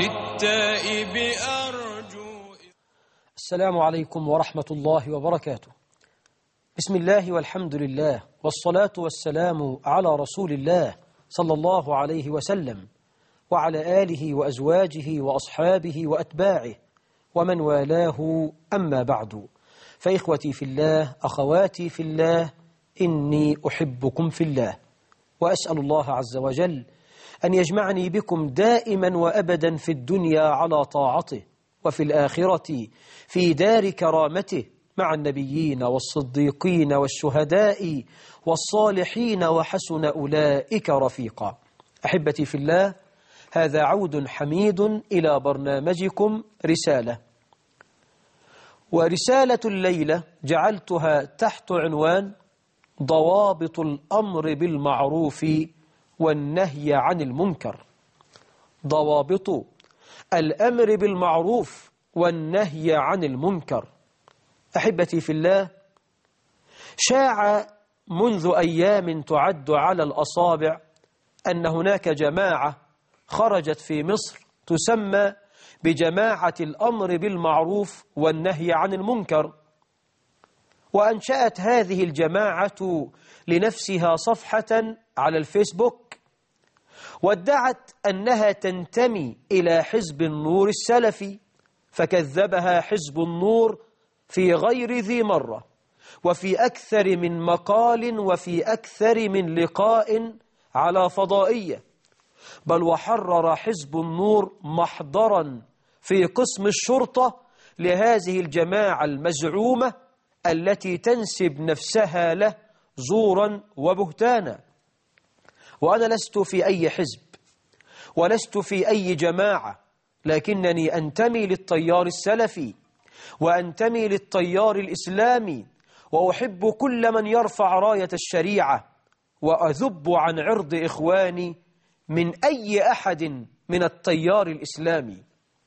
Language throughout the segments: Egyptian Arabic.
للتائب أرجو السلام عليكم ورحمة الله وبركاته بسم الله والحمد لله والصلاة والسلام على رسول الله صلى الله عليه وسلم وعلى آله وأزواجه وأصحابه وأتباعه ومن والاه أما بعد فإخوتي في الله أخواتي في الله إني أحبكم في الله وأسأل الله عز وجل أن يجمعني بكم دائما وأبدا في الدنيا على طاعته وفي الآخرة في دار كرامته مع النبيين والصديقين والشهداء والصالحين وحسن أولئك رفيقا أحبتي في الله هذا عود حميد إلى برنامجكم رسالة ورسالة الليلة جعلتها تحت عنوان ضوابط الأمر بالمعروف والنهي عن المنكر ضوابط الأمر بالمعروف والنهي عن المنكر أحبتي في الله شاع منذ أيام تعد على الأصابع أن هناك جماعة خرجت في مصر تسمى بجماعة الأمر بالمعروف والنهي عن المنكر وأنشأت هذه الجماعة لنفسها صفحة على الفيسبوك وادعت أنها تنتمي إلى حزب النور السلفي فكذبها حزب النور في غير ذي مرة وفي أكثر من مقال وفي أكثر من لقاء على فضائية بل وحرر حزب النور محضرا في قسم الشرطة لهذه الجماعة المزعومة التي تنسب نفسها له زورا وبهتانا وأنا لست في أي حزب ولست في أي جماعة لكنني أنتمي للتيار السلفي وأنتمي للتيار الإسلامي وأحب كل من يرفع راية الشريعة وأذب عن عرض إخواني من أي أحد من التيار الإسلامي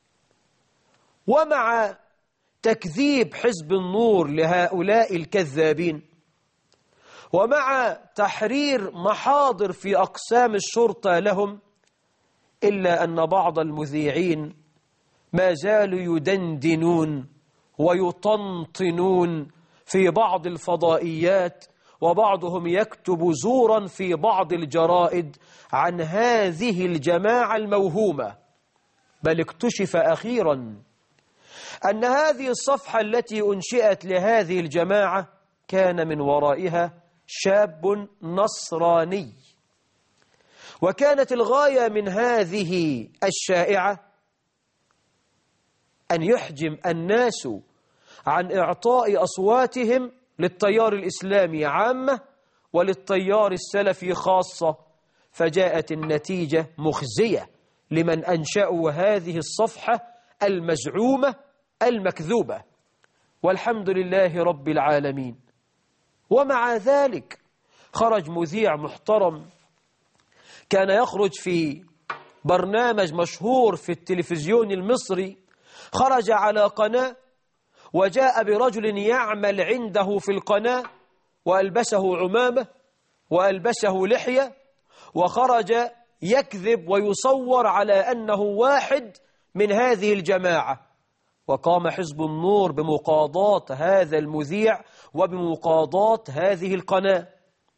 ومع تكذيب حزب النور لهؤلاء الكذابين ومع تحرير محاضر في أقسام الشرطة لهم إلا أن بعض المذيعين ما زالوا يدندنون ويطنطنون في بعض الفضائيات وبعضهم يكتب زورا في بعض الجرائد عن هذه الجماعة الموهومة بل اكتشف أخيرا أن هذه الصفحة التي أنشئت لهذه الجماعة كان من ورائها شاب نصراني وكانت الغاية من هذه الشائعة أن يحجم الناس عن إعطاء أصواتهم للتيار الإسلامي عامة وللتيار السلفي خاصة فجاءت النتيجة مخزية لمن أنشأوا هذه الصفحة المزعومة المكذوبة والحمد لله رب العالمين ومع ذلك خرج مذيع محترم كان يخرج في برنامج مشهور في التلفزيون المصري خرج على قناة وجاء برجل يعمل عنده في القناة وألبسه عمامة وألبسه لحية وخرج يكذب ويصور على أنه واحد من هذه الجماعة وقام حزب النور بمقاضاة هذا المذيع وبمقاضاة هذه القناة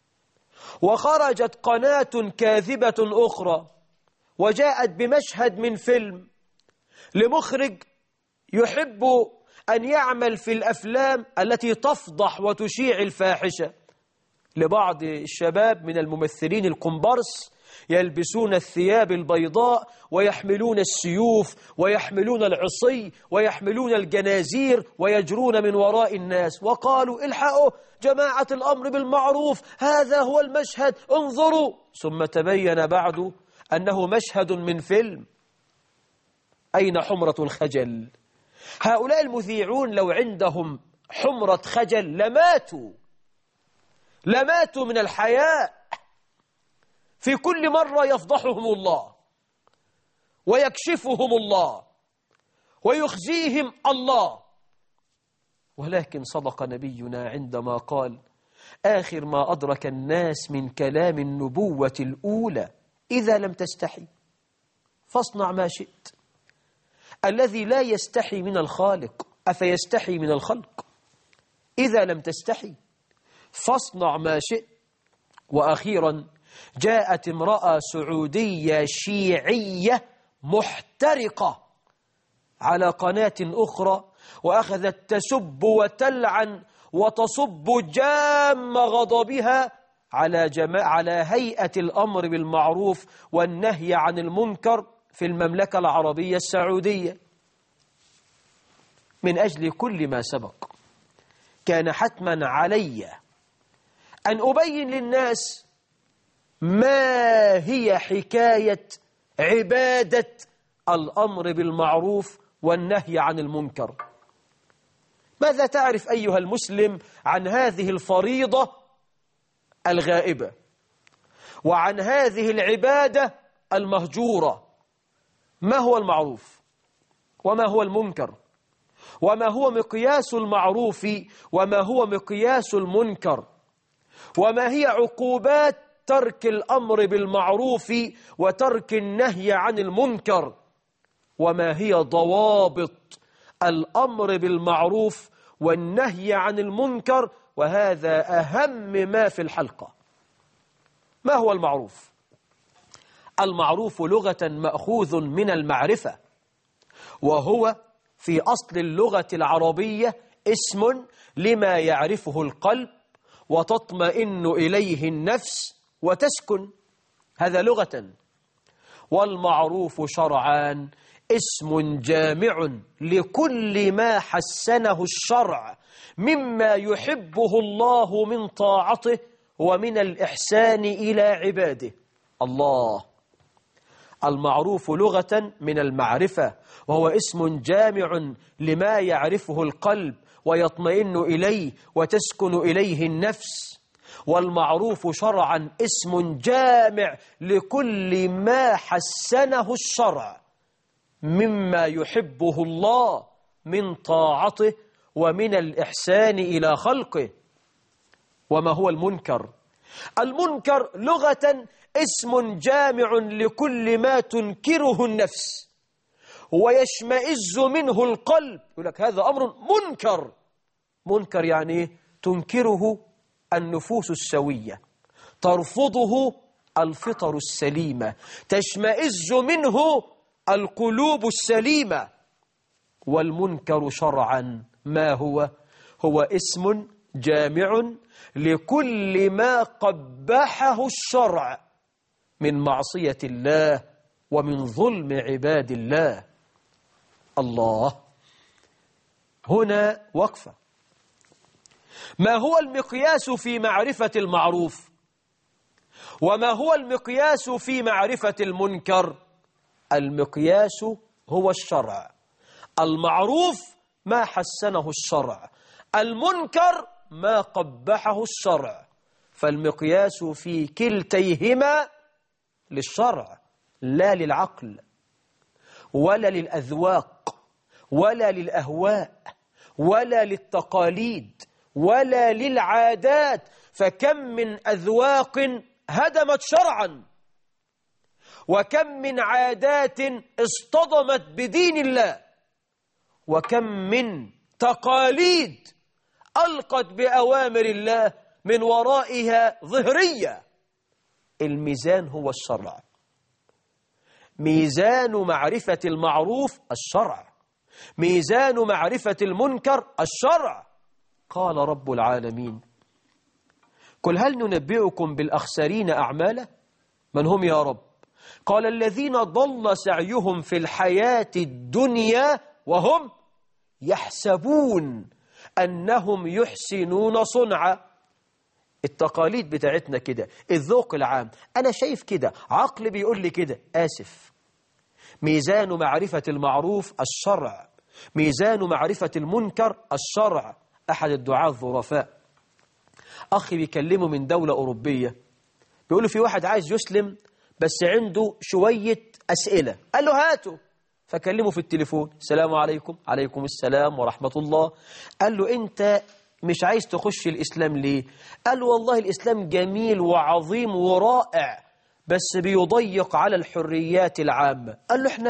وخرجت قناة كاذبة أخرى وجاءت بمشهد من فيلم لمخرج يحب أن يعمل في الأفلام التي تفضح وتشيع الفاحشة لبعض الشباب من الممثلين الكومبارس يلبسون الثياب البيضاء ويحملون السيوف ويحملون العصي ويحملون الجنازير ويجرون من وراء الناس وقالوا الحقوا جماعة الأمر بالمعروف هذا هو المشهد انظروا ثم تبين بعد أنه مشهد من فيلم أين حمرة الخجل هؤلاء المذيعون لو عندهم حمرة خجل لماتوا لماتوا من الحياء في كل مرة يفضحهم الله ويكشفهم الله ويخزيهم الله ولكن صدق نبينا عندما قال آخر ما أدرك الناس من كلام النبوة الأولى إذا لم تستحي فاصنع ما شئت الذي لا يستحي من الخالق أفيستحي من الخلق إذا لم تستحي فاصنع ما شئت وأخيرا جاءت امرأة سعودية شيعية محترقة على قناة أخرى وأخذت تسب وتلعن وتصب جام غضبها على, جما... على هيئة الأمر بالمعروف والنهي عن المنكر في المملكة العربية السعودية من أجل كل ما سبق كان حتما علي أن أبين للناس ما هي حكاية عبادة الأمر بالمعروف والنهي عن المنكر ماذا تعرف أيها المسلم عن هذه الفريضة الغائبة وعن هذه العبادة المهجورة ما هو المعروف وما هو المنكر وما هو مقياس المعروف وما هو مقياس المنكر وما هي عقوبات ترك الأمر بالمعروف وترك النهي عن المنكر وما هي ضوابط الأمر بالمعروف والنهي عن المنكر وهذا أهم ما في الحلقة ما هو المعروف؟ المعروف لغة مأخوذ من المعرفة وهو في أصل اللغة العربية اسم لما يعرفه القلب وتطمئن إليه النفس وتسكن هذا لغة والمعروف شرعان اسم جامع لكل ما حسنه الشرع مما يحبه الله من طاعته ومن الإحسان إلى عباده الله المعروف لغة من المعرفة وهو اسم جامع لما يعرفه القلب ويطمئن إليه وتسكن إليه النفس والمعروف شرعا اسم جامع لكل ما حسنه الشرع مما يحبه الله من طاعته ومن الإحسان إلى خلقه وما هو المنكر المنكر لغة اسم جامع لكل ما تنكره النفس ويشمئز منه القلب يقول لك هذا أمر منكر منكر يعني تنكره النفوس السوية ترفضه الفطر السليمة تشمئز منه القلوب السليمة والمنكر شرعا ما هو هو اسم جامع لكل ما قبحه الشرع من معصية الله ومن ظلم عباد الله الله هنا وقفة ما هو المقياس في معرفة المعروف وما هو المقياس في معرفة المنكر المقياس هو الشرع المعروف ما حسنه الشرع المنكر ما قبحه الشرع فالمقياس في كلتيهما للشرع لا للعقل ولا للأذواق ولا للأهواء ولا للتقاليد ولا للعادات فكم من أذواق هدمت شرعا وكم من عادات اصطدمت بدين الله وكم من تقاليد ألقت بأوامر الله من ورائها ظهرية الميزان هو الشرع ميزان معرفة المعروف الشرع ميزان معرفة المنكر الشرع قال رب العالمين قل هل ننبئكم بالأخسرين أعمالا من هم يا رب قال الذين ضل سعيهم في الحياة الدنيا وهم يحسبون أنهم يحسنون صنعا التقاليد بتاعتنا كده الذوق العام أنا شايف كده عقل بيقول لي كده آسف ميزان معرفة المعروف الشرع ميزان معرفة المنكر الشرع أحد الدعاة الظرفاء أخي بيكلمه من دولة أوروبية بيقول له في واحد عايز يسلم بس عنده شوية أسئلة قال له هاته فكلمه في التليفون السلام عليكم عليكم السلام ورحمة الله قال له أنت مش عايز تخش الإسلام ليه قال له والله الإسلام جميل وعظيم ورائع بس بيضيق على الحريات العامة قال له احنا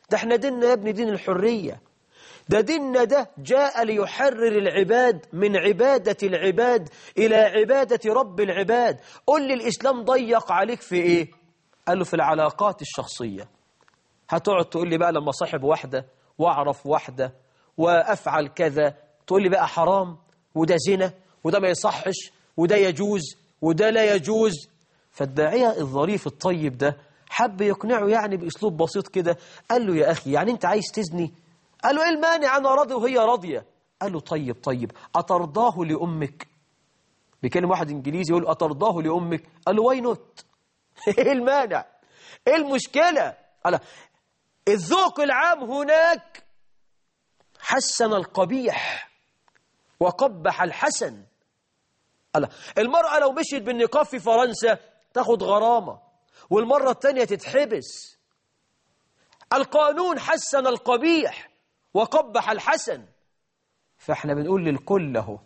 ده احنا ديننا يا ابني دين الحرية ده ديننا ده جاء ليحرر العباد من عبادة العباد إلى عبادة رب العباد قل لي الإسلام ضيق عليك في إيه قال له في العلاقات الشخصية هتقعد تقول لي بقى لما صاحب واحدة واعرف واحدة وأفعل كذا تقول لي بقى حرام وده زنا وده ما يصحش وده يجوز وده لا يجوز فالداعية الظريف الطيب ده حب يقنعه يعني بأسلوب بسيط كده قال له يا أخي يعني أنت عايز تزني قال له إيه المانع أنا راضي وهي راضية قال له طيب طيب أترضاه لأمك بيكلم واحد إنجليزي يقول أترضاه لأمك قال له واي نوت إيه المانع إيه المشكلة قال الذوق العام هناك حسن القبيح وقبح الحسن قال المرأة لو مشيت بالنقاب في فرنسا تاخد غرامة والمرة الثانية تتحبس القانون حسن القبيح وقبح الحسن فاحنا بنقول للكل له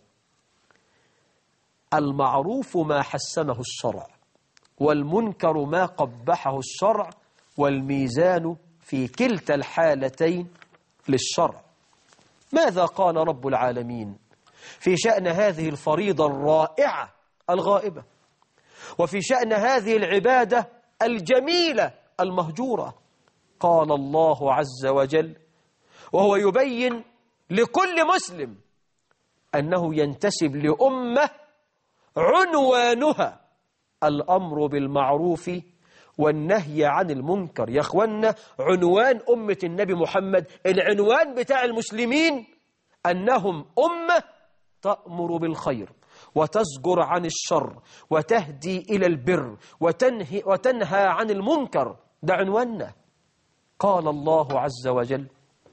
المعروف ما حسنه الشرع والمنكر ما قبحه الشرع والميزان في كلتا الحالتين للشرع ماذا قال رب العالمين في شأن هذه الفريضة الرائعة الغائبة وفي شأن هذه العبادة الجميلة المهجورة قال الله عز وجل وهو يبين لكل مسلم أنه ينتسب لأمة عنوانها الأمر بالمعروف والنهي عن المنكر يا أخوانا عنوان أمة النبي محمد العنوان بتاع المسلمين أنهم أمة تأمر بالخير وتزجر عن الشر وتهدي إلى البر وتنهي, وتنهى عن المنكر ده عنواننا قال الله عز وجل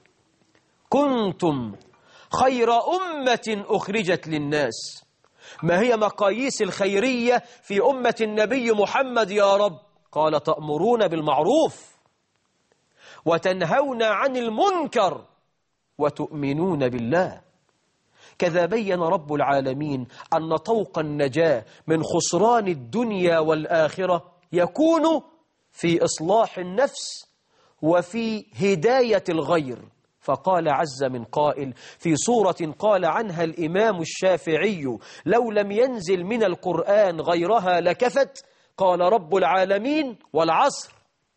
كنتم خير أمة أخرجت للناس ما هي مقاييس الخيرية في أمة النبي محمد يا رب قال تأمرون بالمعروف وتنهون عن المنكر وتؤمنون بالله كذا بين رب العالمين أن طوق النجاة من خسران الدنيا والآخرة يكون في إصلاح النفس وفي هداية الغير فقال عز من قائل في سورة قال عنها الإمام الشافعي لو لم ينزل من القرآن غيرها لكفت قال رب العالمين والعصر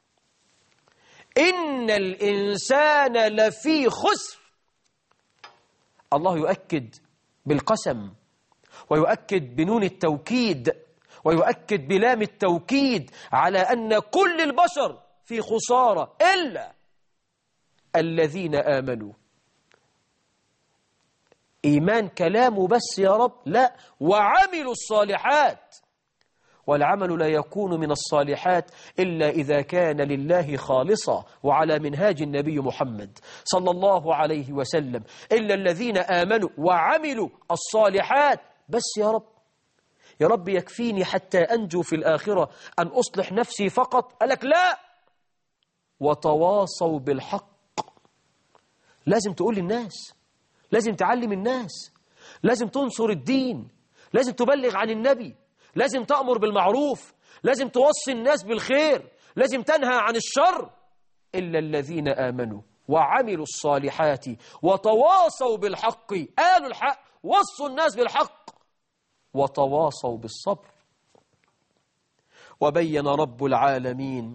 إن الإنسان لفي خسر الله يؤكد بالقسم ويؤكد بنون التوكيد ويؤكد بلام التوكيد على أن كل البشر في خسارة إلا الذين آمنوا إيمان كلامه بس يا رب لا وعملوا الصالحات والعمل لا يكون من الصالحات إلا إذا كان لله خالصا وعلى منهاج النبي محمد صلى الله عليه وسلم إلا الذين آمنوا وعملوا الصالحات بس يا رب يا رب يكفيني حتى أنجو في الآخرة أن أصلح نفسي فقط قالك لا وتواصوا بالحق لازم تقول للناس لازم تعلم الناس لازم تنصر الدين لازم تبلغ عن النبي لازم تأمر بالمعروف لازم توصي الناس بالخير لازم تنهى عن الشر إلا الذين آمنوا وعملوا الصالحات وتواصوا بالحق قالوا الحق وصوا الناس بالحق وتواصوا بالصبر وبين رب العالمين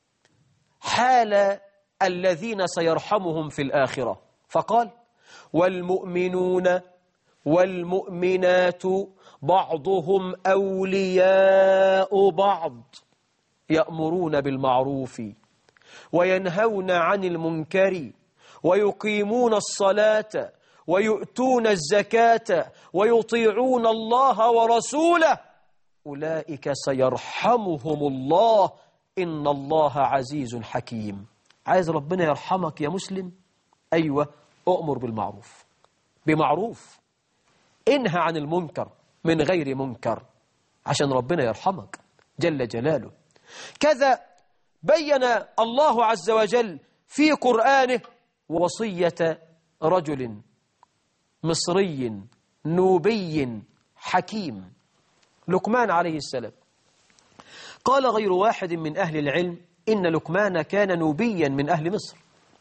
حال الذين سيرحمهم في الآخرة فقال والمؤمنون والمؤمنات بعضهم أولياء بعض يأمرون بالمعروف وينهون عن المنكر ويقيمون الصلاة ويؤتون الزكاة ويطيعون الله ورسوله أولئك سيرحمهم الله إن الله عزيز حكيم عايز ربنا يرحمك يا مسلم أيوة أؤمر بالمعروف بمعروف انهى عن المنكر من غير منكر عشان ربنا يرحمك جل جلاله كذا بين الله عز وجل في قرآنه وصية رجل مصري نوبي حكيم لقمان عليه السلام قال غير واحد من أهل العلم إن لقمان كان نوبيا من أهل مصر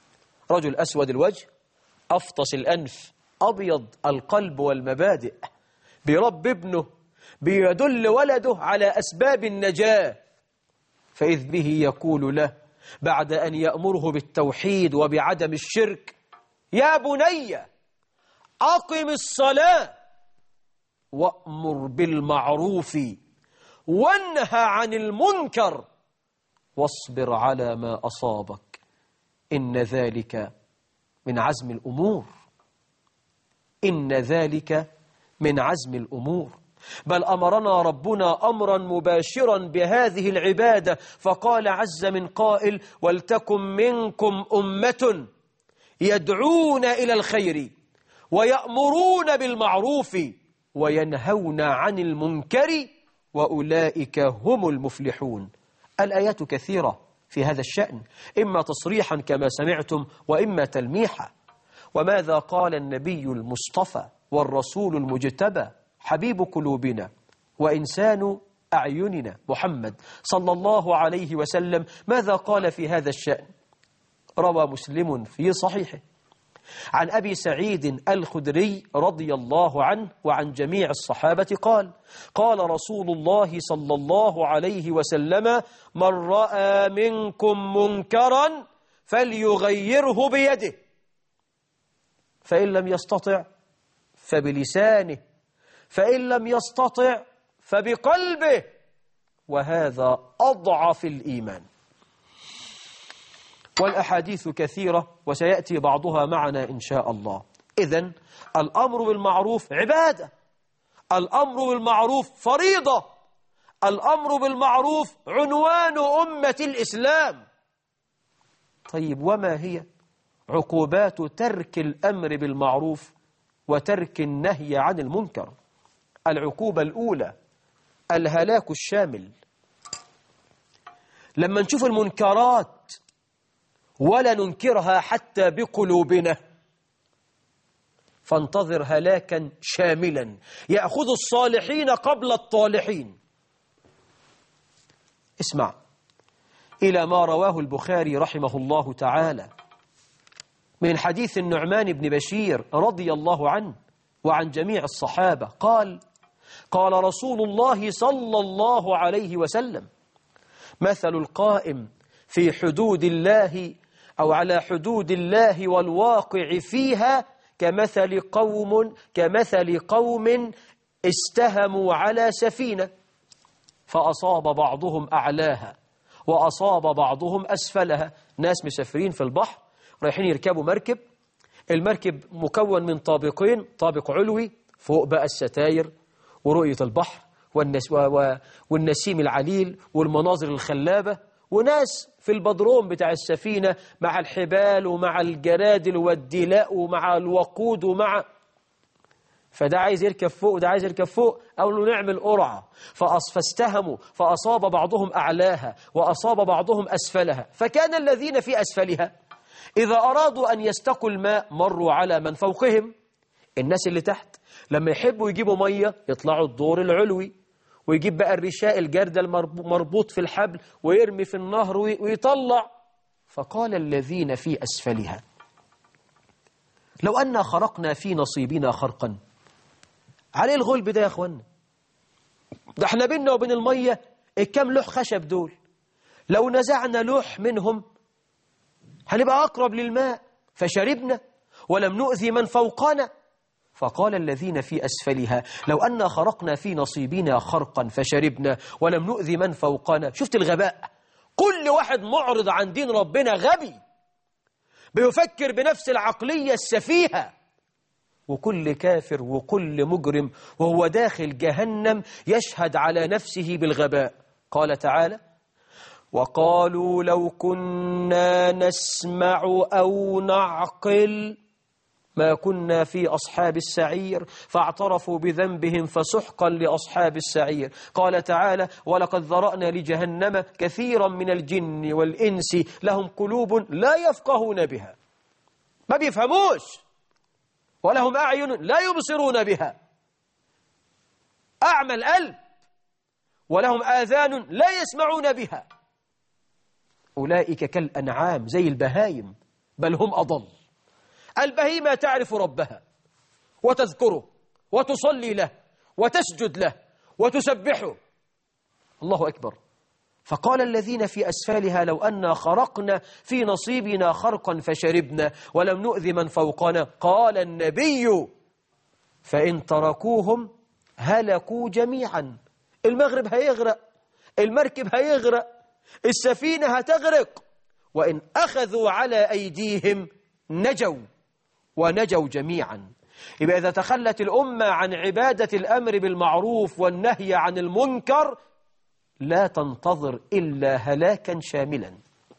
رجل أسود الوجه أفطس الأنف أبيض القلب والمبادئ برب ابنه بيدل ولده على أسباب النجاة فإذ به يقول له بعد أن يأمره بالتوحيد وبعدم الشرك يا بني أقم الصلاة وأمر بالمعروف وانهى عن المنكر واصبر على ما أصابك إن ذلك من عزم الأمور إن ذلك من عزم الأمور بل أمرنا ربنا أمرا مباشرا بهذه العبادة فقال عز من قائل ولتكن منكم أمة يدعون إلى الخير ويأمرون بالمعروف وينهون عن المنكر وأولئك هم المفلحون الآيات كثيرة في هذا الشأن إما تصريحا كما سمعتم وإما تلميحا وماذا قال النبي المصطفى والرسول المجتبى حبيب قلوبنا وإنسان أعيننا محمد صلى الله عليه وسلم ماذا قال في هذا الشأن روى مسلم في صحيحه عن أبي سعيد الخدري رضي الله عنه وعن جميع الصحابة قال قال رسول الله صلى الله عليه وسلم من رأى منكم منكرا فليغيره بيده فإن لم يستطع فبلسانه فإن لم يستطع فبقلبه وهذا أضعف الإيمان والأحاديث كثيرة وسيأتي بعضها معنا إن شاء الله إذن الأمر بالمعروف عبادة الأمر بالمعروف فريضة الأمر بالمعروف عنوان أمة الإسلام طيب وما هي عقوبات ترك الأمر بالمعروف وترك النهي عن المنكر العقوبة الأولى الهلاك الشامل لما نشوف المنكرات ولا ننكرها حتى بقلوبنا فانتظر هلاكا شاملا يأخذ الصالحين قبل الطالحين اسمع إلى ما رواه البخاري رحمه الله تعالى من حديث النعمان بن بشير رضي الله عنه وعن جميع الصحابة قال قال رسول الله صلى الله عليه وسلم مثل القائم في حدود الله أو على حدود الله والواقع فيها كمثل قوم كمثل قوم استهموا على سفينة فأصاب بعضهم أعلاها وأصاب بعضهم أسفلها ناس مسافرين في البحر رايحين يركبوا مركب المركب مكون من طابقين طابق علوي فوق بقى الستاير ورؤية البحر والنس والنسيم العليل والمناظر الخلابة وناس في البدروم بتاع السفينة مع الحبال ومع الجرادل والدلاء ومع الوقود ومع فده عايز يركب فوق وده عايز يركب فوق أو له نعمل قرعة فأص فاستهموا فأصاب بعضهم أعلاها وأصاب بعضهم أسفلها فكان الذين في أسفلها إذا أرادوا أن يستقوا الماء مروا على من فوقهم الناس اللي تحت لما يحبوا يجيبوا مية يطلعوا الدور العلوي ويجيب بقى الرشاء الجردة المربوط في الحبل ويرمي في النهر ويطلع فقال الذين في أسفلها لو أن خرقنا في نصيبنا خرقا عليه الغلب ده يا أخوانا ده احنا بيننا وبين المية الكام لوح خشب دول لو نزعنا لوح منهم هنبقى أقرب للماء فشربنا ولم نؤذي من فوقنا فقال الذين في أسفلها لو أن خرقنا في نصيبنا خرقا فشربنا ولم نؤذي من فوقنا شفت الغباء كل واحد معرض عن دين ربنا غبي بيفكر بنفس العقلية السفيهة وكل كافر وكل مجرم وهو داخل جهنم يشهد على نفسه بالغباء قال تعالى وقالوا لو كنا نسمع أو نعقل ما كنا في أصحاب السعير فاعترفوا بذنبهم فسحقا لأصحاب السعير قال تعالى ولقد ذرأنا لجهنم كثيرا من الجن والإنس لهم قلوب لا يفقهون بها ما بيفهموش ولهم أعين لا يبصرون بها أعمى القلب ولهم آذان لا يسمعون بها أولئك كالأنعام زي البهايم بل هم أضل البهيمة تعرف ربها وتذكره وتصلي له وتسجد له وتسبحه الله أكبر فقال الذين في أسفلها لو أنا خرقنا في نصيبنا خرقا فشربنا ولم نؤذ من فوقنا قال النبي فإن تركوهم هلكوا جميعا المغرب هيغرق المركب هيغرق السفينة هتغرق وإن أخذوا على أيديهم نجوا ونجوا جميعا يبقى إذا تخلت الأمة عن عبادة الأمر بالمعروف والنهي عن المنكر لا تنتظر إلا هلاكا شاملا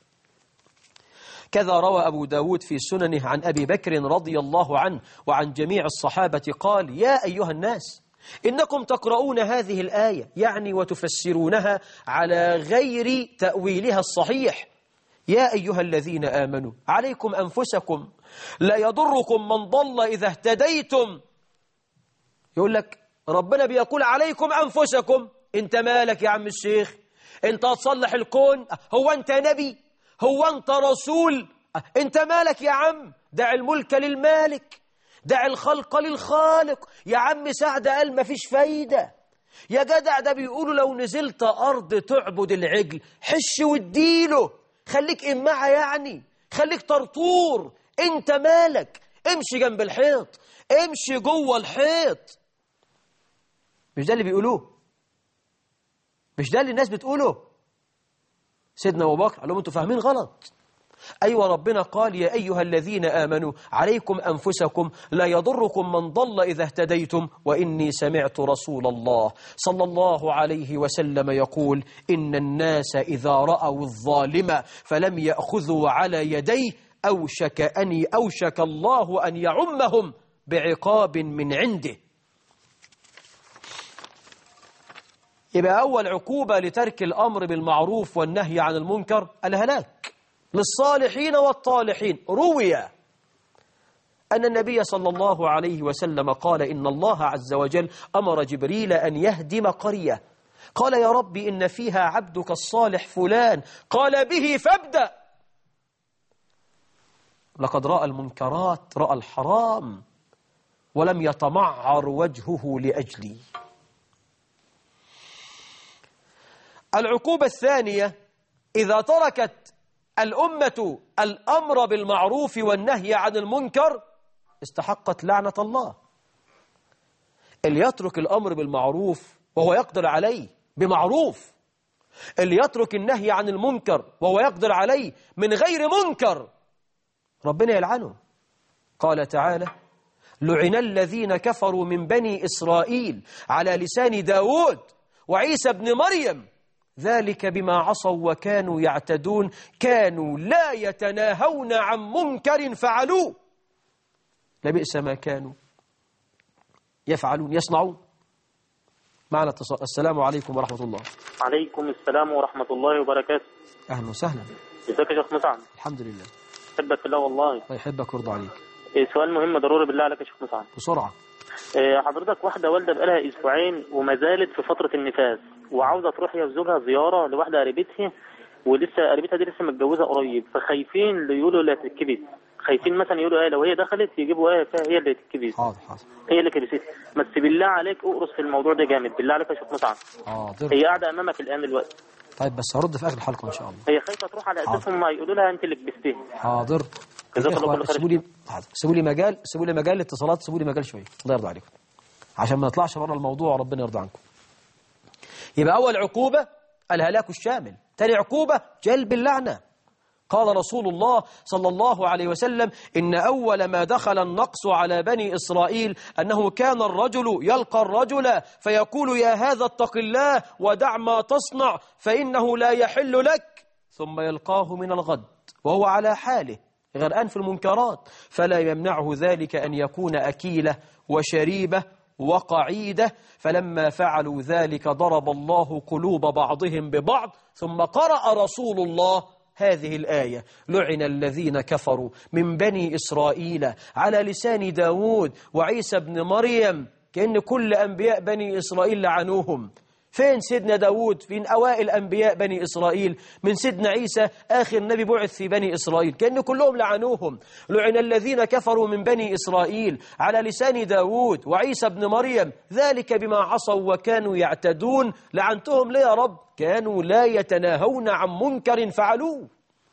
كذا روى أبو داود في سننه عن أبي بكر رضي الله عنه وعن جميع الصحابة قال يا أيها الناس إنكم تقرؤون هذه الآية يعني وتفسرونها على غير تأويلها الصحيح يا أيها الذين آمنوا عليكم أنفسكم لا يضركم من ضل إذا اهتديتم يقول لك ربنا بيقول عليكم أنفسكم انت مالك يا عم الشيخ انت هتصلح الكون هو انت نبي هو انت رسول انت مالك يا عم دع الملك للمالك دع الخلق للخالق يا عم سعد قال مفيش فايدة يا جدع ده بيقولوا لو نزلت أرض تعبد العجل حش واديله خليك إمعة يعني خليك طرطور انت مالك امشي جنب الحيط امشي جوه الحيط مش ده اللي بيقولوه مش ده اللي الناس بتقوله سيدنا أبو بكر قال لهم أنتوا فاهمين غلط أيوة ربنا قال يا أيها الذين آمنوا عليكم أنفسكم لا يضركم من ضل إذا اهتديتم وإني سمعت رسول الله صلى الله عليه وسلم يقول إن الناس إذا رأوا الظالم فلم يأخذوا على يديه أوشك أن أوشك الله أن يعمهم بعقاب من عنده يبقى أول عقوبة لترك الأمر بالمعروف والنهي عن المنكر الهلاك للصالحين والطالحين روي أن النبي صلى الله عليه وسلم قال إن الله عز وجل أمر جبريل أن يهدم قرية قال يا رب إن فيها عبدك الصالح فلان قال به فابدأ لقد رأى المنكرات رأى الحرام ولم يتمعر وجهه لأجلي العقوبة الثانية إذا تركت الأمة الأمر بالمعروف والنهي عن المنكر استحقت لعنة الله اللي يترك الأمر بالمعروف وهو يقدر عليه بمعروف اللي يترك النهي عن المنكر وهو يقدر عليه من غير منكر ربنا يلعنه قال تعالى لعن الذين كفروا من بني إسرائيل على لسان داود وعيسى بن مريم ذلك بما عصوا وكانوا يعتدون كانوا لا يتناهون عن منكر فعلوه لبئس ما كانوا يفعلون يصنعون معنا اتصال السلام عليكم ورحمة الله عليكم السلام ورحمة الله وبركاته أهلا وسهلا ازيك يا شيخ مسعد الحمد لله أحبك في الله والله الله يحبك ويرضى عليك إيه، سؤال مهم ضروري بالله عليك يا شيخ مسعد بسرعة إيه، حضرتك واحدة والدة بقالها أسبوعين وما زالت في فترة النفاس وعاوزة تروح هي وزوجها زيارة لواحدة قريبتها ولسه قريبتها دي لسه متجوزة قريب فخايفين اللي يقولوا لا تتكبس خايفين مثلا يقولوا ايه لو هي دخلت يجيبوا ايه فيها هي اللي تتكبس حاضر حاضر هي اللي كبست بس بالله عليك اقرص في الموضوع ده جامد بالله عليك يا شيخ مسعد حاضر هي قاعدة أمامك الآن دلوقتي طيب بس هرد في آخر الحلقة إن شاء الله هي خايفة تروح على أساسهم ما يقولوا لها أنت اللي كبستيه حاضر جزاك الله الإخوة كل خير. سيبوا لي حاضر سيبوا لي مجال سيبوا لي مجال الاتصالات سيبوا لي مجال شوية الله يرضى عليكم عشان ما نطلعش بره الموضوع وربنا يرضى عنكم يبقى أول عقوبة الهلاك الشامل ثاني عقوبة جلب اللعنة قال رسول الله صلى الله عليه وسلم إن أول ما دخل النقص على بني إسرائيل أنه كان الرجل يلقى الرجل فيقول يا هذا اتق الله ودع ما تصنع فإنه لا يحل لك ثم يلقاه من الغد وهو على حاله غرقان في المنكرات فلا يمنعه ذلك أن يكون أكيلة وشريبة وقعيدة فلما فعلوا ذلك ضرب الله قلوب بعضهم ببعض ثم قرأ رسول الله هذه الآية لعن الذين كفروا من بني إسرائيل على لسان داود وعيسى بن مريم كأن كل أنبياء بني إسرائيل لعنوهم فين سيدنا داود من أوائل أنبياء بني إسرائيل من سيدنا عيسى آخر نبي بعث في بني إسرائيل كأن كلهم لعنوهم لعن الذين كفروا من بني إسرائيل على لسان داود وعيسى بن مريم ذلك بما عصوا وكانوا يعتدون لعنتهم ليه يا رب كانوا لا يتناهون عن منكر فعلوه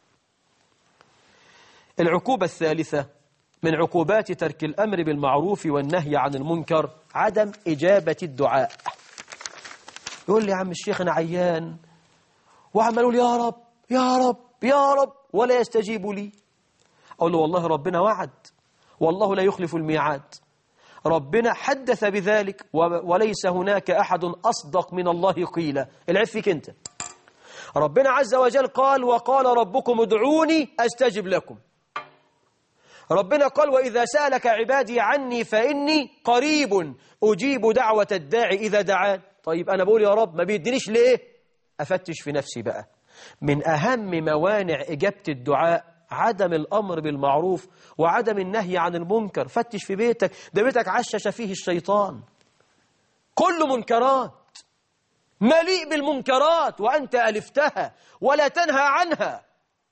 العقوبة الثالثة من عقوبات ترك الأمر بالمعروف والنهي عن المنكر عدم إجابة الدعاء يقول لي يا عم الشيخ أنا عيان وعمال يقول يا رب يا رب يا رب ولا يستجيب لي أقول له والله ربنا وعد والله لا يخلف الميعاد ربنا حدث بذلك وليس هناك أحد أصدق من الله قيلا العيب فيك أنت ربنا عز وجل قال وقال ربكم ادعوني أستجب لكم ربنا قال وإذا سألك عبادي عني فإني قريب أجيب دعوة الداعي إذا دعان طيب أنا بقول يا رب ما بيدينيش ليه أفتش في نفسي بقى من أهم موانع إجابة الدعاء عدم الأمر بالمعروف وعدم النهي عن المنكر فتش في بيتك ده بيتك عشش فيه الشيطان كل منكرات مليء بالمنكرات وأنت ألفتها ولا تنهى عنها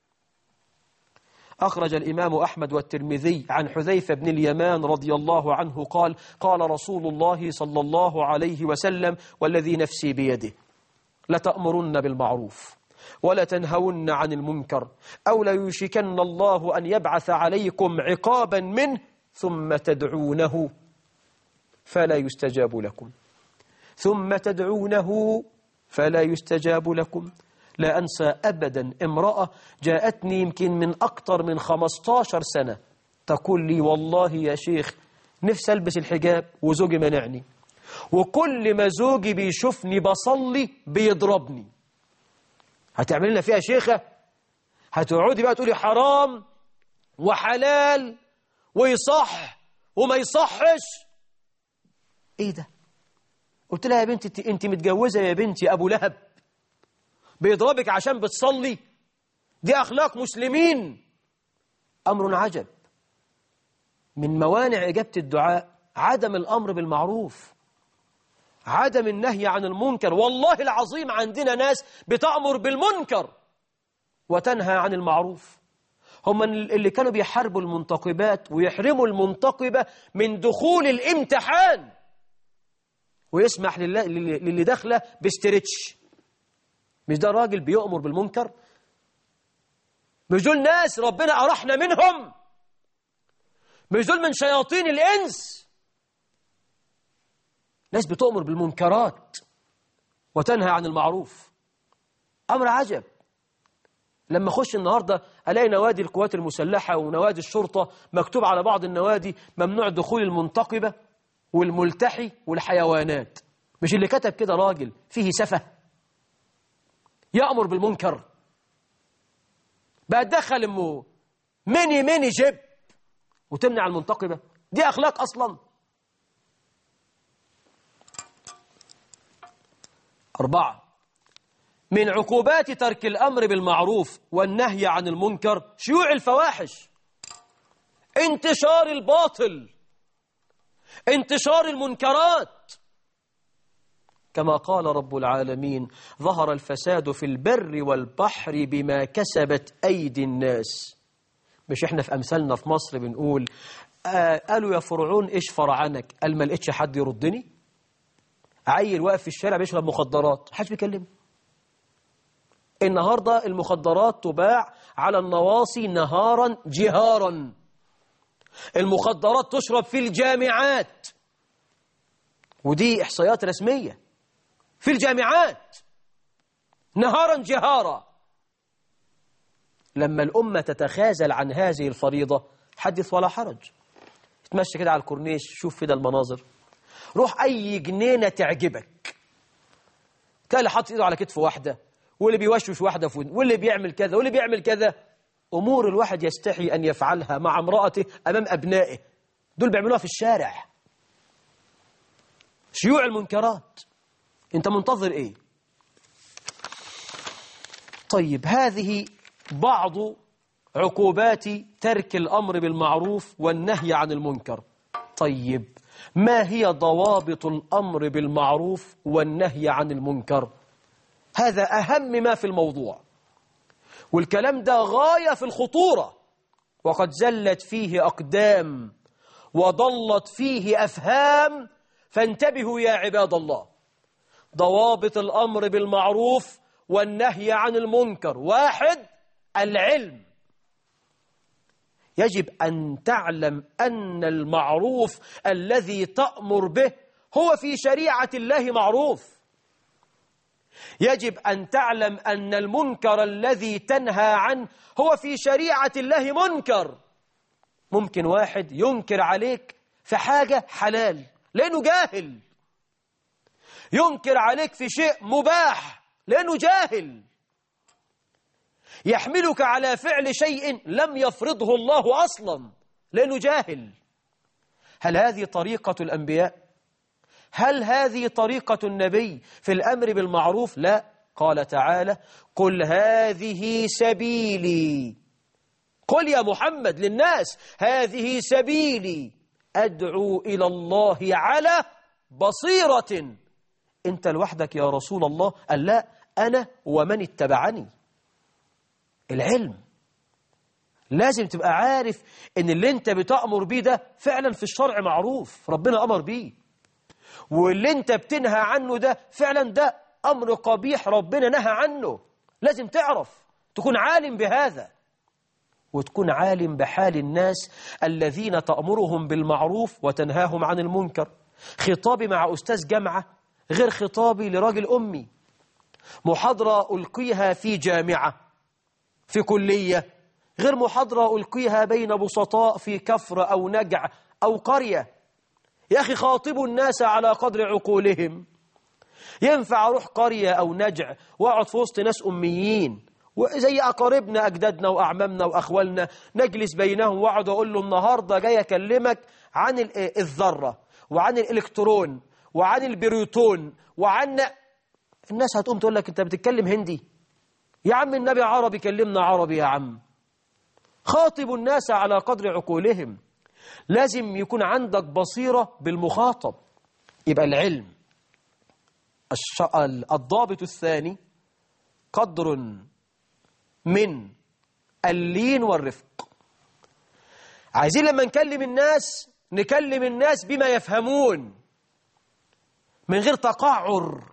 أخرج الإمام أحمد والترمذي عن حذيفة بن اليمان رضي الله عنه قال قال رسول الله صلى الله عليه وسلم والذي نفسي بيده لتأمرن بالمعروف ولا تنهون عن المنكر أو ليوشكن الله أن يبعث عليكم عقابا منه ثم تدعونه فلا يستجاب لكم ثم تدعونه فلا يستجاب لكم لا أنسى أبدا امرأة جاءتني يمكن من أكثر من 15 سنة تقول لي والله يا شيخ نفسي ألبس الحجاب وزوجي منعني وكل ما زوجي بيشوفني بصلي بيضربني هتعمل لنا فيها شيخة هتقعدي بقى تقولي حرام وحلال ويصح وما يصحش ايه ده قلت لها يا بنتي انت متجوزة يا بنتي ابو لهب بيضربك عشان بتصلي دي أخلاق مسلمين أمر عجب من موانع إجابة الدعاء عدم الأمر بالمعروف عدم النهي عن المنكر والله العظيم عندنا ناس بتأمر بالمنكر وتنهى عن المعروف هم اللي كانوا بيحاربوا المنتقبات ويحرموا المنتقبة من دخول الامتحان ويسمح للي داخله بستريتش مش ده راجل بيؤمر بالمنكر مش دول ناس ربنا أرحنا منهم مش دول من شياطين الإنس ناس بتؤمر بالمنكرات وتنهى عن المعروف أمر عجب لما أخش النهاردة ألاقي نوادي القوات المسلحة ونوادي الشرطة مكتوب على بعض النوادي ممنوع دخول المنتقبة والملتحي والحيوانات مش اللي كتب كده راجل فيه سفه يأمر بالمنكر بقى تدخل امه ميني ميني جيب وتمنع المنتقبة دي أخلاق أصلا أربعة من عقوبات ترك الأمر بالمعروف والنهي عن المنكر شيوع الفواحش انتشار الباطل انتشار المنكرات كما قال رب العالمين ظهر الفساد في البر والبحر بما كسبت أيدي الناس مش احنا في أمثالنا في مصر بنقول آه قالوا يا فرعون ايش فرعنك قال ما لقيتش حد يردني عيل واقف في الشارع بيشرب مخدرات محدش بيكلمه النهاردة المخدرات تباع على النواصي نهارا جهارا المخدرات تشرب في الجامعات ودي إحصائيات رسمية في الجامعات نهارا جهارا لما الأمة تتخاذل عن هذه الفريضة حدث ولا حرج تمشي كده على الكورنيش شوف كده المناظر روح أي جنينة تعجبك تلاقي اللي حاطط إيده على كتف واحدة واللي بيوشوش واحدة في واللي بيعمل كذا واللي بيعمل كذا أمور الواحد يستحي أن يفعلها مع امرأته أمام أبنائه دول بيعملوها في الشارع شيوع المنكرات انت منتظر ايه طيب هذه بعض عقوبات ترك الأمر بالمعروف والنهي عن المنكر طيب ما هي ضوابط الأمر بالمعروف والنهي عن المنكر هذا أهم ما في الموضوع والكلام ده غاية في الخطورة وقد زلت فيه أقدام وضلت فيه أفهام فانتبهوا يا عباد الله ضوابط الأمر بالمعروف والنهي عن المنكر واحد العلم يجب أن تعلم أن المعروف الذي تأمر به هو في شريعة الله معروف يجب أن تعلم أن المنكر الذي تنهى عنه هو في شريعة الله منكر ممكن واحد ينكر عليك في حاجة حلال لأنه جاهل ينكر عليك في شيء مباح لأنه جاهل يحملك على فعل شيء لم يفرضه الله أصلا لأنه جاهل هل هذه طريقة الأنبياء؟ هل هذه طريقة النبي في الأمر بالمعروف؟ لا قال تعالى قل هذه سبيلي قل يا محمد للناس هذه سبيلي أدعو إلى الله على بصيرة أنت لوحدك يا رسول الله قال لا أنا ومن اتبعني العلم لازم تبقى عارف ان اللي انت بتأمر بيه ده فعلا في الشرع معروف ربنا أمر بيه واللي انت بتنهى عنه ده فعلا ده أمر قبيح ربنا نهى عنه لازم تعرف تكون عالم بهذا وتكون عالم بحال الناس الذين تأمرهم بالمعروف وتنهاهم عن المنكر خطابي مع أستاذ جامعة غير خطابي لراجل أمي محاضرة ألقيها في جامعة في كلية غير محاضرة ألقيها بين بسطاء في كفر أو نجع أو قرية يا أخي خاطبوا الناس على قدر عقولهم ينفع أروح قرية أو نجع وأقعد في وسط ناس أميين وزي أقاربنا أجدادنا وأعمامنا وأخوالنا نجلس بينهم وأقعد أقول له النهاردة جاي أكلمك عن ال- الذرة وعن الإلكترون وعن البريوتون وعن الناس هتقوم تقول لك أنت بتتكلم هندي يا عم النبي عربي كلمنا عربي يا عم خاطب الناس على قدر عقولهم لازم يكون عندك بصيرة بالمخاطب يبقى العلم الش... الضابط الثاني قدر من اللين والرفق عايزين لما نكلم الناس نكلم الناس بما يفهمون من غير تقعر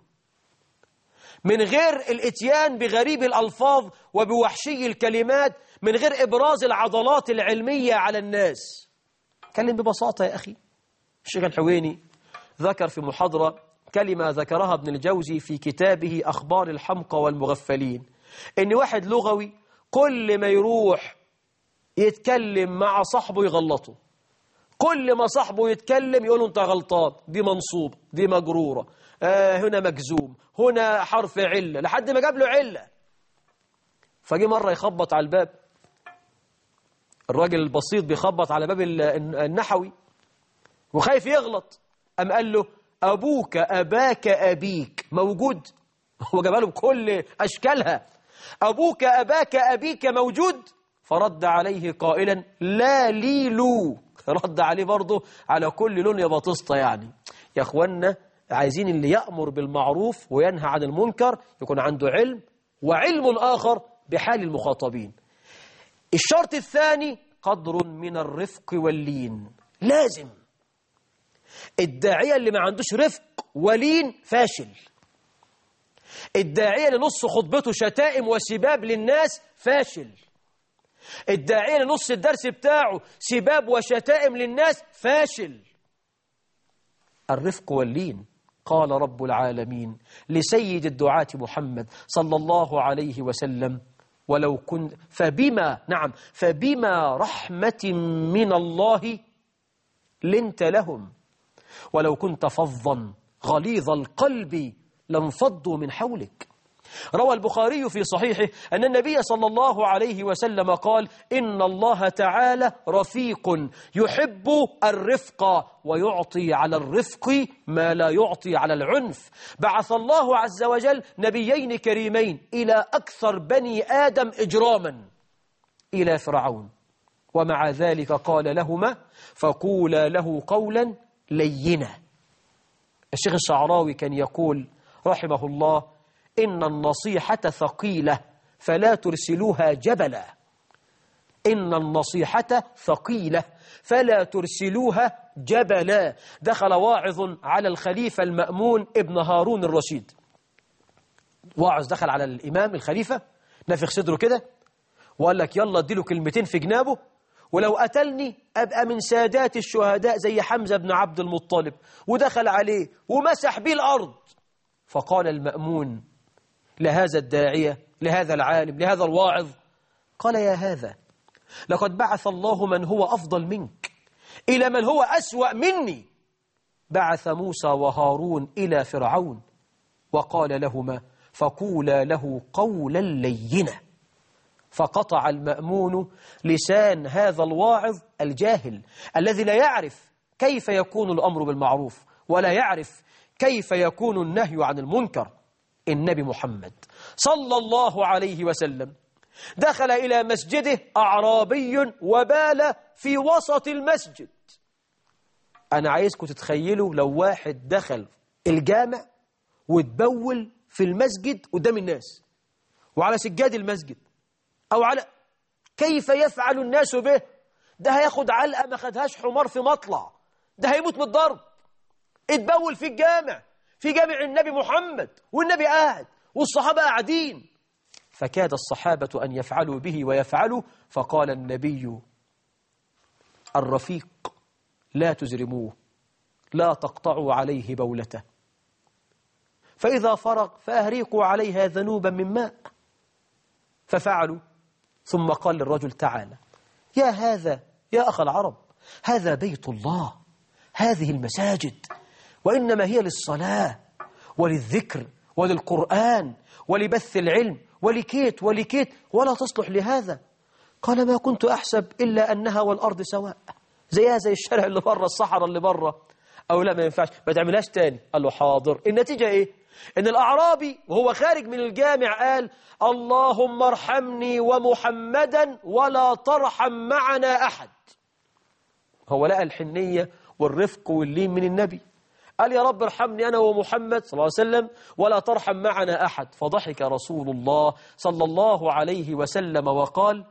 من غير الاتيان بغريب الألفاظ وبوحشي الكلمات من غير إبراز العضلات العلمية على الناس كلم ببساطة يا أخي الشيخ الحويني ذكر في محاضرة كلمة ذكرها ابن الجوزي في كتابه أخبار الحمقى والمغفلين إن واحد لغوي كل ما يروح يتكلم مع صاحبه يغلطه كل ما صاحبه يتكلم يقول له انت غلطان دي منصوب دي مجرورة آه هنا مجزوم هنا حرف علة لحد ما جاب له علة فجي مرة يخبط على الباب الراجل البسيط بيخبط على باب ال- النحوي وخايف يغلط أم قال له أبوك أباك أبيك موجود هو جابها له بكل أشكالها أبوك أباك أبيك موجود فرد عليه قائلا لا لي لو رد عليه برضه على كل لون يا بطسطة يعني يا أخوانا عايزين اللي يأمر بالمعروف وينهى عن المنكر يكون عنده علم وعلم آخر بحال المخاطبين الشرط الثاني قدر من الرفق واللين لازم الداعية اللي ما عندوش رفق ولين فاشل الداعية اللي نص خطبته شتائم وسباب للناس فاشل الداعية اللي نص الدرس بتاعه سباب وشتائم للناس فاشل الرفق واللين قال رب العالمين لسيد الدعاة محمد صلى الله عليه وسلم ولو كنت فبما نعم فبما رحمة من الله لنت لهم ولو كنت فظا غليظ القلب لانفضوا من حولك روى البخاري في صحيحه أن النبي صلى الله عليه وسلم قال إن الله تعالى رفيق يحب الرفق ويعطي على الرفق ما لا يعطي على العنف بعث الله عز وجل نبيين كريمين إلى أكثر بني آدم إجراما إلى فرعون ومع ذلك قال لهما فقولا له قولا لينة الشيخ الشعراوي كان يقول رحمه الله إن النصيحة ثقيلة فلا ترسلوها جبلا إن النصيحة ثقيلة فلا ترسلوها جبلا دخل واعظ على الخليفة المأمون ابن هارون الرشيد واعظ دخل على الإمام الخليفة نفخ صدره كده وقال لك يلا اديله كلمتين في جنابه ولو قتلني أبقى من سادات الشهداء زي حمزة بن عبد المطلب ودخل عليه ومسح بيه الأرض فقال المأمون لهذا الداعية لهذا العالم لهذا الواعظ قال يا هذا لقد بعث الله من هو أفضل منك إلى من هو أسوأ مني بعث موسى وهارون إلى فرعون وقال لهما فقولا له قولا لينا فقطع المأمون لسان هذا الواعظ الجاهل الذي لا يعرف كيف يكون الأمر بالمعروف ولا يعرف كيف يكون النهي عن المنكر النبي محمد صلى الله عليه وسلم دخل إلى مسجده أعرابي وبال في وسط المسجد أنا عايزكم تتخيلوا لو واحد دخل الجامع وتبول في المسجد قدام الناس وعلى سجاد المسجد أو على كيف يفعل الناس به ده هياخد علقة ما خدهاش حمار في مطلع ده هيموت من الضرب اتبول في الجامع في جامع النبي محمد والنبي قاعد والصحابة قاعدين فكاد الصحابة أن يفعلوا به ويفعلوا فقال النبي الرفيق لا تزرموه لا تقطعوا عليه بولته فإذا فرغ فأهريقوا عليها ذنوبا من ماء ففعلوا ثم قال للرجل تعالى يا هذا يا أخ العرب هذا بيت الله هذه المساجد وإنما هي للصلاة وللذكر وللقرآن ولبث العلم ولكيت ولكيت ولا تصلح لهذا قال ما كنت أحسب إلا أنها والأرض سواء زيها زي الشارع اللي بره الصحراء اللي بره أو لا ما ينفعش ما تعملهاش تاني قال له حاضر النتيجة إيه إن الأعرابي وهو خارج من الجامع قال اللهم ارحمني ومحمدا ولا ترحم معنا أحد هو لقى الحنية والرفق واللين من النبي قال يا رب ارحمني أنا ومحمد صلى الله عليه وسلم ولا ترحم معنا أحد فضحك رسول الله صلى الله عليه وسلم وقال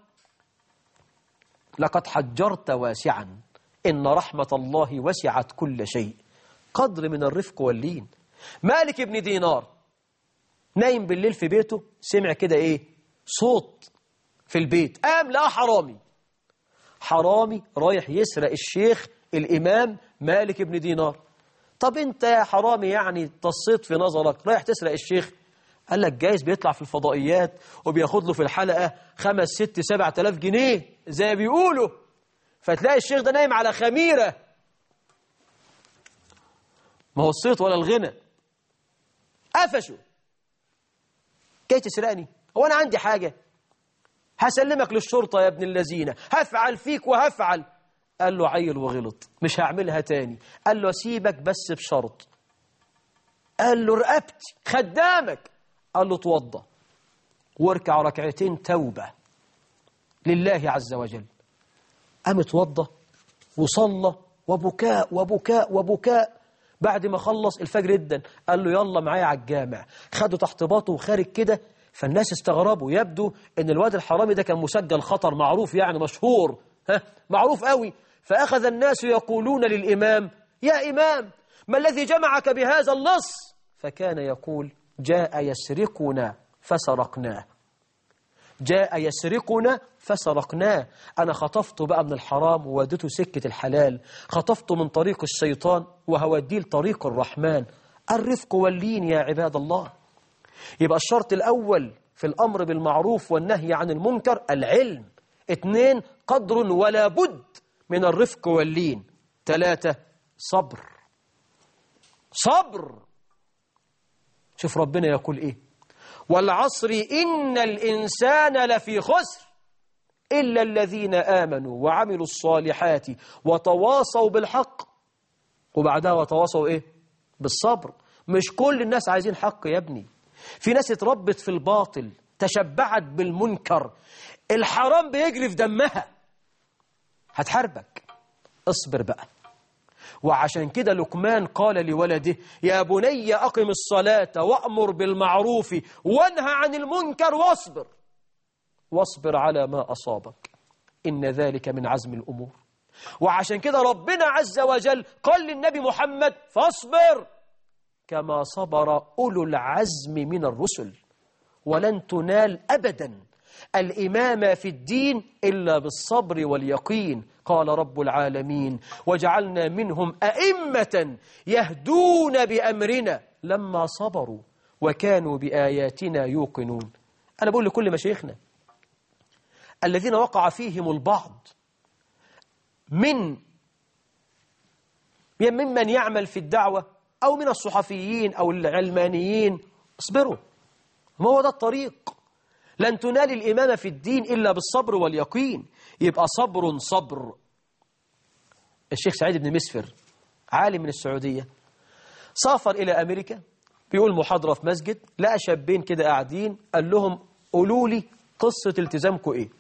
لقد حجرت واسعا إن رحمة الله وسعت كل شيء قدر من الرفق واللين مالك بن دينار نايم بالليل في بيته سمع كده ايه صوت في البيت قام لقى حرامي حرامي رايح يسرق الشيخ الإمام مالك بن دينار طب انت يا حرامي يعني تصيت في نظرك رايح تسرق الشيخ قال لك جايز بيطلع في الفضائيات وبياخد له في الحلقة خمس ست سبع تلاف جنيه زي ما بيقولوا فتلاقي الشيخ ده نايم على خميرة ما هو الصيت ولا الغنى قفشوا جاي تسرقني هو أنا عندي حاجة هسلمك للشرطة يا ابن الذين هفعل فيك وهفعل قال له عيل وغلط مش هعملها تاني قال له سيبك بس بشرط قال له رقبتي خدامك قال له توضى واركع ركعتين توبة لله عز وجل قام اتوضى وصلى وبكاء وبكاء وبكاء بعد ما خلص الفجر جدا قال له يلا معايا على الجامع خده تحت باطه وخارج كده فالناس استغربوا يبدو ان الواد الحرامي ده كان مسجل خطر معروف يعني مشهور ها معروف قوي فأخذ الناس يقولون للإمام يا إمام ما الذي جمعك بهذا اللص فكان يقول جاء يسرقنا فسرقناه جاء يسرقنا فسرقناه أنا خطفته بقى من الحرام وودته سكة الحلال خطفته من طريق الشيطان وهوديه لطريق الرحمن الرفق واللين يا عباد الله يبقى الشرط الأول في الأمر بالمعروف والنهي عن المنكر العلم اثنين قدر ولا بد من الرفق واللين ثلاثة صبر صبر شوف ربنا يقول إيه والعصر إن الإنسان لفي خسر إلا الذين آمنوا وعملوا الصالحات وتواصوا بالحق وبعدها وتواصوا إيه بالصبر مش كل الناس عايزين حق يا ابني في ناس اتربت في الباطل تشبعت بالمنكر الحرام بيجري في دمها هتحاربك اصبر بقى وعشان كده لقمان قال لولده يا بني أقم الصلاة وأمر بالمعروف وانهى عن المنكر واصبر واصبر على ما أصابك إن ذلك من عزم الأمور وعشان كده ربنا عز وجل قال للنبي محمد فاصبر كما صبر أولو العزم من الرسل ولن تنال أبدا الإمامة في الدين إلا بالصبر واليقين قال رب العالمين وجعلنا منهم أئمة يهدون بأمرنا لما صبروا وكانوا بآياتنا يوقنون أنا بقول لكل مشايخنا الذين وقع فيهم البعض من ممن يعمل في الدعوة أو من الصحفيين أو العلمانيين اصبروا ما هو ده الطريق لن تنال الإمامة في الدين إلا بالصبر واليقين يبقى صبر صبر الشيخ سعيد بن مسفر عالم من السعودية سافر إلى أمريكا بيقول محاضرة في مسجد لقى شابين كده قاعدين قال لهم قولوا لي قصة التزامكم إيه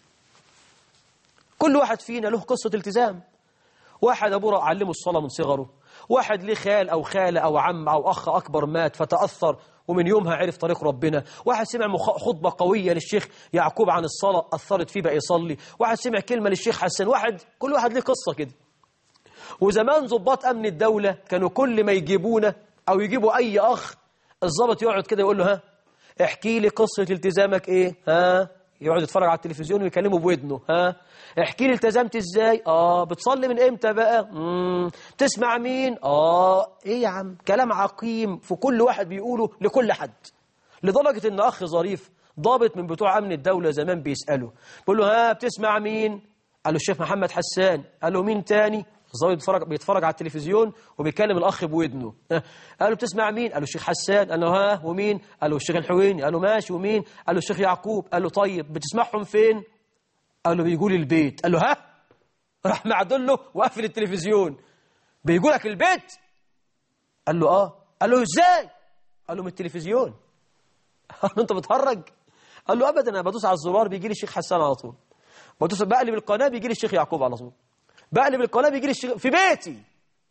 كل واحد فينا له قصة التزام واحد أبوه علمه الصلاة من صغره واحد ليه خال أو خالة أو عم أو أخ أكبر مات فتأثر ومن يومها عرف طريق ربنا واحد سمع مخ- خطبة قوية للشيخ يعقوب عن الصلاة أثرت فيه بقى يصلي واحد سمع كلمة للشيخ حسن واحد كل واحد ليه قصة كده وزمان ضباط أمن الدولة كانوا كل ما يجيبونا أو يجيبوا أي أخ الضابط يقعد كده يقول له ها احكي لي قصة التزامك إيه ها يقعد يتفرج على التلفزيون ويكلمه بودنه ها احكي لي التزمت ازاي اه بتصلي من امتى بقى مم. تسمع مين اه ايه يا عم كلام عقيم في كل واحد بيقوله لكل حد لدرجة ان اخ ظريف ضابط من بتوع امن الدولة زمان بيسأله بيقول له ها بتسمع مين قال له الشيخ محمد حسان قال له مين تاني الظابط بيتفرج بيتفرج على التلفزيون وبيكلم الاخ بودنه ها. قال له بتسمع مين قال له الشيخ حسان قال له ها ومين قال له الشيخ الحويني قال له ماشي ومين قال له الشيخ يعقوب قال له طيب بتسمعهم فين قال له بيقول البيت قال له ها راح معدل له وقفل التلفزيون بيقولك البيت قال له اه قال له ازاي قال له من التلفزيون قال له انت بتهرج قال له ابدا انا بدوس على الزرار بيجي لي الشيخ حسان على طول بدوس بقلب القناه بيجي لي الشيخ يعقوب على طول بقلب القناه بيجي لي الشيخ في بيتي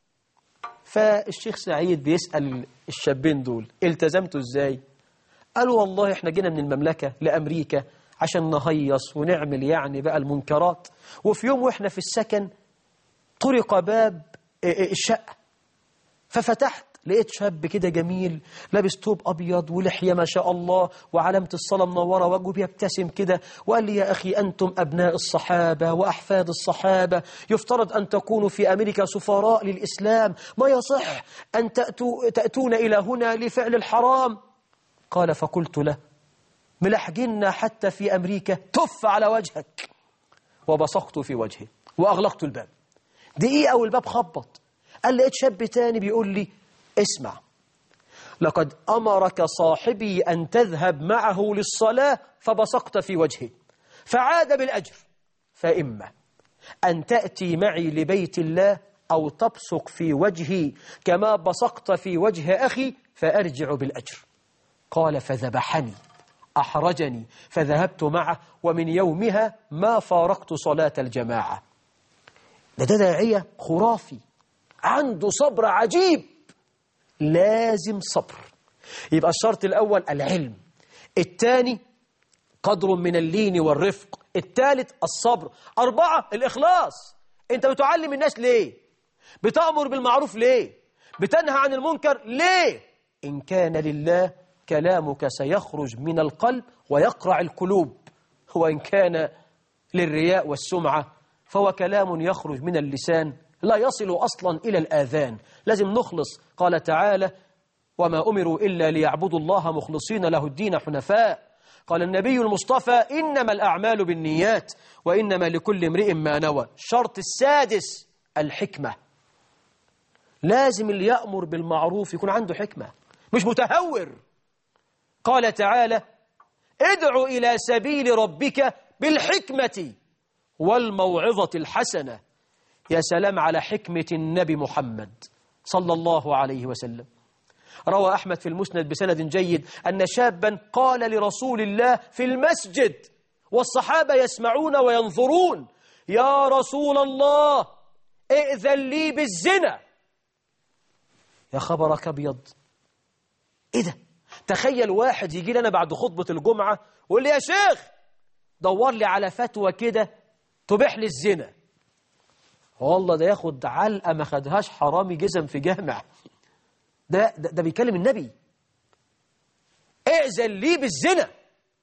فالشيخ سعيد بيسال الشابين دول التزمتوا ازاي قالوا والله احنا جينا من المملكه لامريكا عشان نهيص ونعمل يعني بقى المنكرات وفي يوم واحنا في السكن طرق باب الشقه ففتحت لقيت شاب كده جميل لابس توب أبيض ولحية ما شاء الله وعلامة الصلاة منورة وجهه بيبتسم كده وقال لي يا أخي أنتم أبناء الصحابة وأحفاد الصحابة يفترض أن تكونوا في أمريكا سفراء للإسلام ما يصح أن تأتوا تأتون إلى هنا لفعل الحرام قال فقلت له ملحجنا حتى في أمريكا تف على وجهك وبصقت في وجهه وأغلقت الباب دقيقة والباب خبط قال لقيت شاب تاني بيقول لي اسمع لقد أمرك صاحبي أن تذهب معه للصلاة فبصقت في وجهه فعاد بالأجر فإما أن تأتي معي لبيت الله أو تبصق في وجهي كما بصقت في وجه أخي فأرجع بالأجر قال فذبحني أحرجني فذهبت معه ومن يومها ما فارقت صلاة الجماعة ده ده داعية خرافي عنده صبر عجيب لازم صبر يبقى الشرط الأول العلم الثاني قدر من اللين والرفق الثالث الصبر أربعة الإخلاص أنت بتعلم الناس ليه بتأمر بالمعروف ليه بتنهى عن المنكر ليه إن كان لله كلامك سيخرج من القلب ويقرع القلوب وإن كان للرياء والسمعة فهو كلام يخرج من اللسان لا يصل أصلا إلى الآذان لازم نخلص قال تعالى وما أمروا إلا ليعبدوا الله مخلصين له الدين حنفاء قال النبي المصطفى إنما الأعمال بالنيات وإنما لكل امرئ ما نوى الشرط السادس الحكمة لازم اللي يأمر بالمعروف يكون عنده حكمة مش متهور قال تعالى ادع إلى سبيل ربك بالحكمة والموعظة الحسنة يا سلام على حكمة النبي محمد صلى الله عليه وسلم روى أحمد في المسند بسند جيد أن شابا قال لرسول الله في المسجد والصحابة يسمعون وينظرون يا رسول الله ائذن لي بالزنا يا خبرك أبيض إيه ده تخيل واحد يجي لنا بعد خطبة الجمعة ويقول لي يا شيخ دور لي على فتوى كده تبيح لي الزنا والله ده ياخد علقة ما خدهاش حرامي جزم في جامع ده, ده, ده بيكلم النبي ائذن لي بالزنا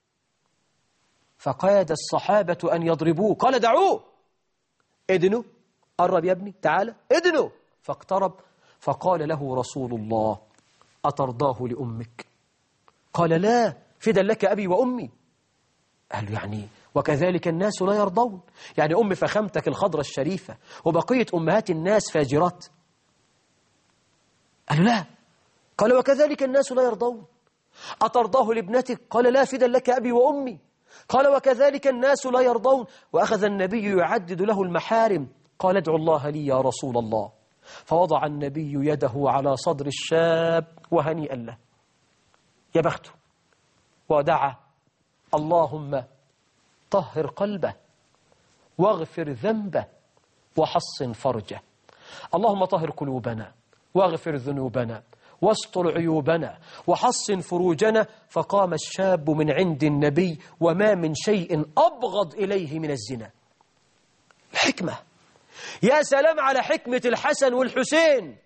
فقاد الصحابة أن يضربوه قال دعوه ادنوا قرب يا ابني تعالى ادنوا فاقترب فقال له رسول الله أترضاه لأمك قال لا فدا لك أبي وأمي قال له يعني وكذلك الناس لا يرضون يعني أم فخامتك الخضرة الشريفة وبقية أمهات الناس فاجرات قال له لا قال وكذلك الناس لا يرضون أترضاه لابنتك قال لا فدا لك أبي وأمي قال وكذلك الناس لا يرضون وأخذ النبي يعدد له المحارم قال ادعو الله لي يا رسول الله فوضع النبي يده على صدر الشاب وهنيئا له يا بخته ودعا اللهم طهر قلبه واغفر ذنبه وحصن فرجه اللهم طهر قلوبنا واغفر ذنوبنا واستر عيوبنا وحصن فروجنا فقام الشاب من عند النبي وما من شيء أبغض إليه من الزنا الحكمة يا سلام على حكمة الحسن والحسين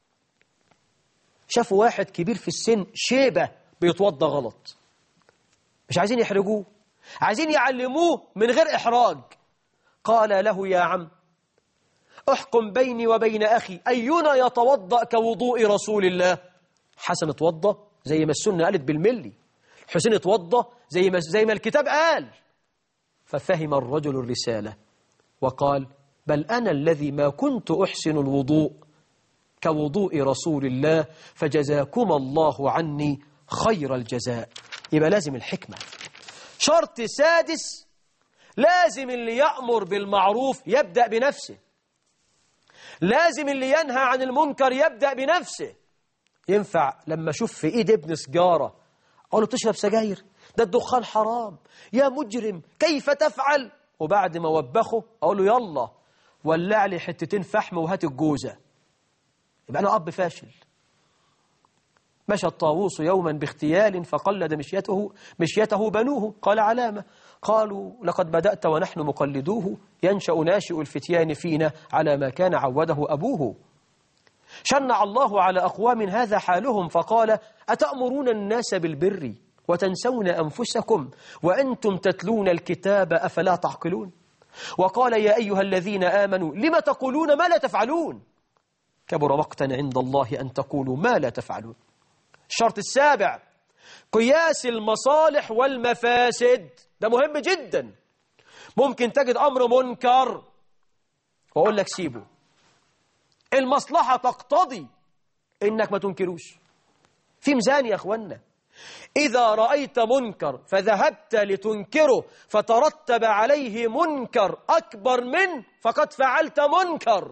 شافوا واحد كبير في السن شيبة بيتوضى غلط مش عايزين يحرجوه عايزين يعلموه من غير إحراج قال له يا عم احكم بيني وبين أخي أينا يتوضأ كوضوء رسول الله حسن اتوضى زي ما السنة قالت بالملي حسين اتوضى زي ما, زي ما الكتاب قال ففهم الرجل الرسالة وقال بل أنا الذي ما كنت أحسن الوضوء كوضوء رسول الله فجزاكم الله عني خير الجزاء يبقى لازم الحكمة شرط سادس لازم اللي يأمر بالمعروف يبدأ بنفسه لازم اللي ينهى عن المنكر يبدأ بنفسه ينفع لما أشوف في إيد ابن سجارة أقول له تشرب سجاير ده الدخان حرام يا مجرم كيف تفعل وبعد ما وبخه أقول له يلا ولع لي حتتين فحم وهات الجوزة يبقى أنا أب فاشل مشى الطاووس يوما باختيال فقلد مشيته مشيته بنوه قال علامة قالوا لقد بدأت ونحن مقلدوه ينشأ ناشئ الفتيان فينا على ما كان عوده أبوه شنع الله على أقوام هذا حالهم فقال أتأمرون الناس بالبر وتنسون أنفسكم وأنتم تتلون الكتاب أفلا تعقلون وقال يا أيها الذين آمنوا لم تقولون ما لا تفعلون كبر وقتا عند الله أن تقولوا ما لا تفعلون الشرط السابع قياس المصالح والمفاسد ده مهم جدا ممكن تجد أمر منكر وأقول لك سيبه المصلحة تقتضي إنك ما تنكروش في ميزان يا أخوانا إذا رأيت منكر فذهبت لتنكره فترتب عليه منكر أكبر منه فقد فعلت منكر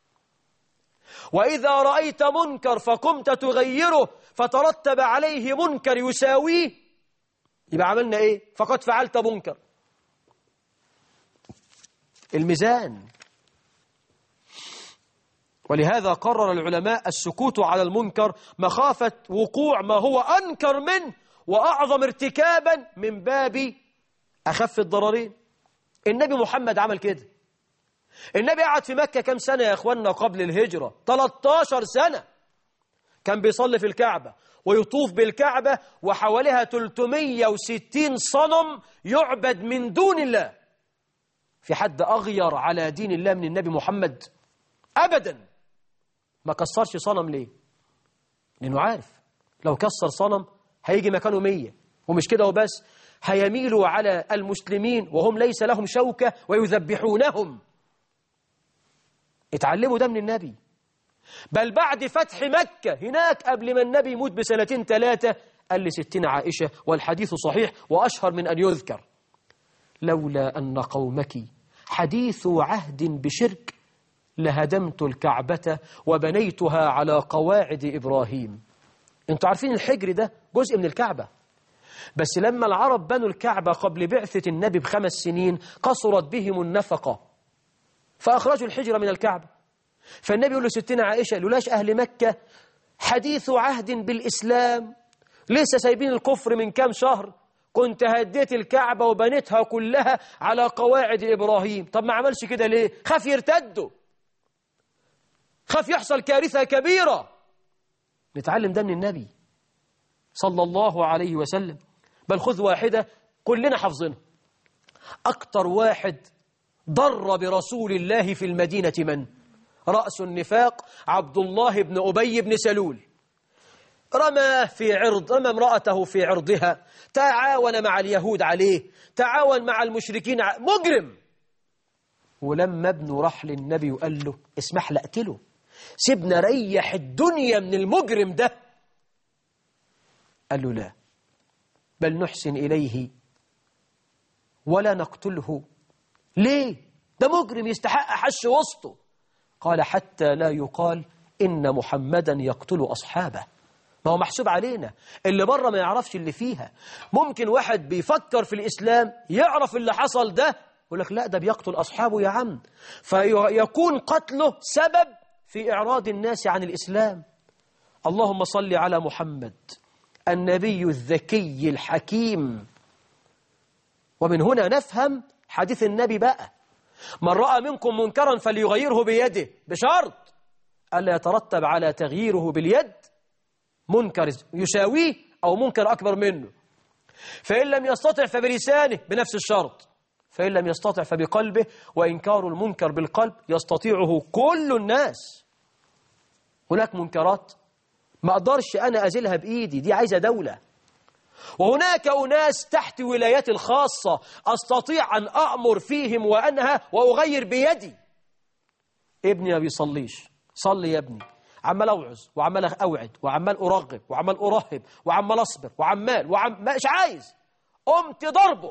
وإذا رأيت منكر فقمت تغيره فترتب عليه منكر يساويه يبقى عملنا إيه فقد فعلت منكر الميزان ولهذا قرر العلماء السكوت على المنكر مخافة وقوع ما هو أنكر منه وأعظم ارتكابا من باب أخف الضررين النبي محمد عمل كده النبي قعد في مكة كم سنة يا أخوانا قبل الهجرة 13 سنة كان بيصلي في الكعبة ويطوف بالكعبة وحواليها 360 صنم يعبد من دون الله في حد أغير على دين الله من النبي محمد أبدا ما كسرش صنم ليه لأنه عارف لو كسر صنم هيجي مكانه مية ومش كده وبس هيميلوا على المسلمين وهم ليس لهم شوكة ويذبحونهم اتعلموا ده من النبي بل بعد فتح مكة هناك قبل ما النبي يموت بسنتين ثلاثة قال لستين عائشة والحديث صحيح وأشهر من أن يذكر لولا أن قومك حديث عهد بشرك لهدمت الكعبة وبنيتها على قواعد إبراهيم انتوا عارفين الحجر ده جزء من الكعبة بس لما العرب بنوا الكعبة قبل بعثة النبي بخمس سنين قصرت بهم النفقة فأخرجوا الحجر من الكعبة فالنبي يقول له ستنا عائشة لولاش أهل مكة حديث عهد بالإسلام لسه سايبين الكفر من كام شهر كنت هديت الكعبة وبنيتها كلها على قواعد إبراهيم طب ما عملش كده ليه خاف يرتدوا خاف يحصل كارثة كبيرة نتعلم ده من النبي صلى الله عليه وسلم بل خذ واحدة كلنا حافظينها أكتر واحد ضر برسول الله في المدينة من؟ رأس النفاق عبد الله بن أبي بن سلول رمى في عرض رمى امرأته في عرضها تعاون مع اليهود عليه تعاون مع المشركين ع... مجرم ولما ابنه راح للنبي وقال له اسمح لي اقتله سيبنا ريح الدنيا من المجرم ده قال له لا بل نحسن إليه ولا نقتله ليه ده مجرم يستحق حش وسطه قال حتى لا يقال إن محمدا يقتل أصحابه ما هو محسوب علينا اللي بره ما يعرفش اللي فيها ممكن واحد بيفكر في الإسلام يعرف اللي حصل ده يقول لك لا ده بيقتل أصحابه يا عم فيكون قتله سبب في إعراض الناس عن الإسلام اللهم صل على محمد النبي الذكي الحكيم ومن هنا نفهم حديث النبي بقى من رأى منكم منكرا فليغيره بيده بشرط ألا يترتب على تغييره باليد منكر يساويه أو منكر أكبر منه فإن لم يستطع فبلسانه بنفس الشرط فإن لم يستطع فبقلبه وإنكار المنكر بالقلب يستطيعه كل الناس هناك منكرات ما أقدرش أنا أزلها بإيدي دي عايزة دولة وهناك أناس تحت ولاياتي الخاصة أستطيع أن أأمر فيهم وأنهى وأغير بيدي ابني ما بيصليش صلي يا ابني عمال أوعظ وعمال أوعد وعمال أرغب وعمال أرهب وعمال أصبر وعمال وعم مش عايز قمت ضربه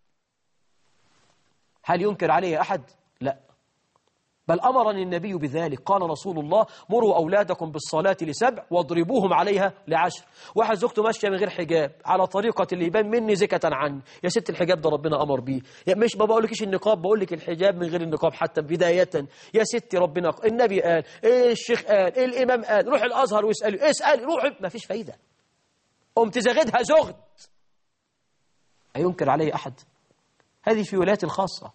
هل ينكر عليه أحد؟ لا بل أمرني النبي بذلك قال رسول الله مروا أولادكم بالصلاة لسبع واضربوهم عليها لعشر واحد زوجته ماشية من غير حجاب على طريقة اللي يبان مني زكة عني يا ست الحجاب ده ربنا أمر بيه يا مش ما بقولكش النقاب بقول لك الحجاب من غير النقاب حتى بداية يا ستي ربنا النبي قال إيه الشيخ قال إيه الإمام قال روح الأزهر واسألي اسألي روح ما فيش فايدة قمت زغدها زغد أينكر عليه أحد هذه في ولايات الخاصة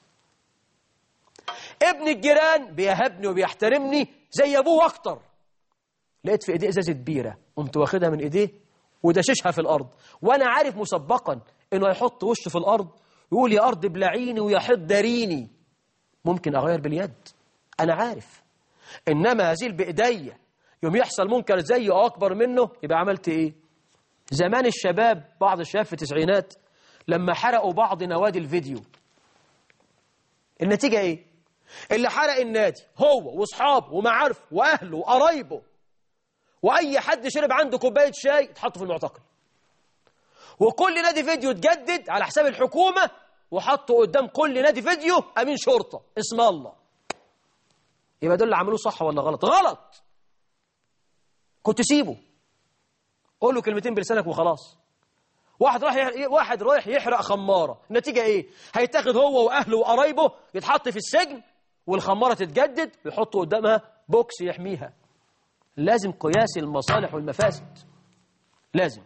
ابن الجيران بيهبني وبيحترمني زي ابوه اكتر لقيت في ايديه ازازه بيره قمت واخدها من ايديه ودششها في الارض وانا عارف مسبقا انه هيحط وشه في الارض يقول يا ارض ابلعيني ويا حيط داريني ممكن اغير باليد انا عارف انما ازيل بايديا يوم يحصل منكر زيه او اكبر منه يبقى عملت ايه زمان الشباب بعض الشباب في التسعينات لما حرقوا بعض نوادي الفيديو النتيجه ايه اللي حرق النادي هو واصحابه ومعارفه واهله وقرايبه واي حد شرب عنده كوبايه شاي اتحط في المعتقل وكل نادي فيديو اتجدد على حساب الحكومه وحطوا قدام كل نادي فيديو امين شرطه اسم الله يبقى دول اللي عملوه صح ولا غلط غلط كنت سيبه قول له كلمتين بلسانك وخلاص واحد راح يح... واحد رايح يحرق خماره النتيجه ايه هيتاخد هو واهله وقرايبه يتحط في السجن والخمارة تتجدد ويحطوا قدامها بوكس يحميها لازم قياس المصالح والمفاسد لازم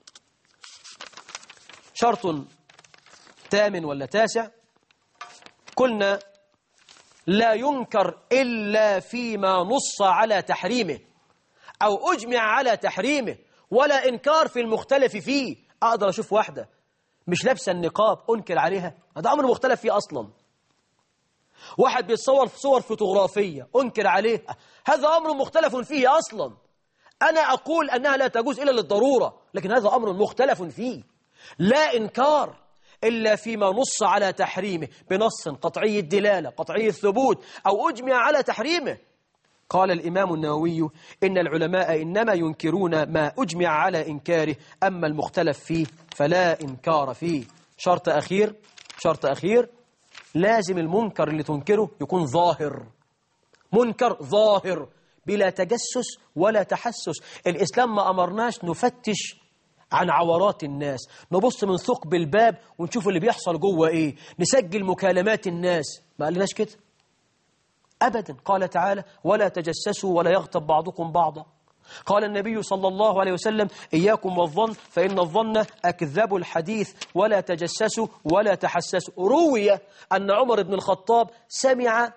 شرط ثامن ولا تاسع قلنا لا ينكر إلا فيما نص على تحريمه أو أجمع على تحريمه ولا إنكار في المختلف فيه أقدر أشوف واحدة مش لابسة النقاب أنكر عليها هذا أمر مختلف فيه أصلاً واحد بيتصور في صور فوتوغرافية أنكر عليه هذا أمر مختلف فيه أصلا أنا أقول أنها لا تجوز إلا للضرورة لكن هذا أمر مختلف فيه لا إنكار إلا فيما نص على تحريمه بنص قطعي الدلالة قطعي الثبوت أو أجمع على تحريمه قال الإمام النووي إن العلماء إنما ينكرون ما أجمع على إنكاره أما المختلف فيه فلا إنكار فيه شرط أخير شرط أخير لازم المنكر اللي تنكره يكون ظاهر منكر ظاهر بلا تجسس ولا تحسس الإسلام ما أمرناش نفتش عن عورات الناس نبص من ثقب الباب ونشوف اللي بيحصل جوه إيه نسجل مكالمات الناس ما قالناش كده أبدا قال تعالى ولا تجسسوا ولا يغتب بعضكم بعضا قال النبي صلى الله عليه وسلم إياكم والظن فإن الظن أكذب الحديث ولا تجسسوا ولا تحسسوا روي أن عمر بن الخطاب سمع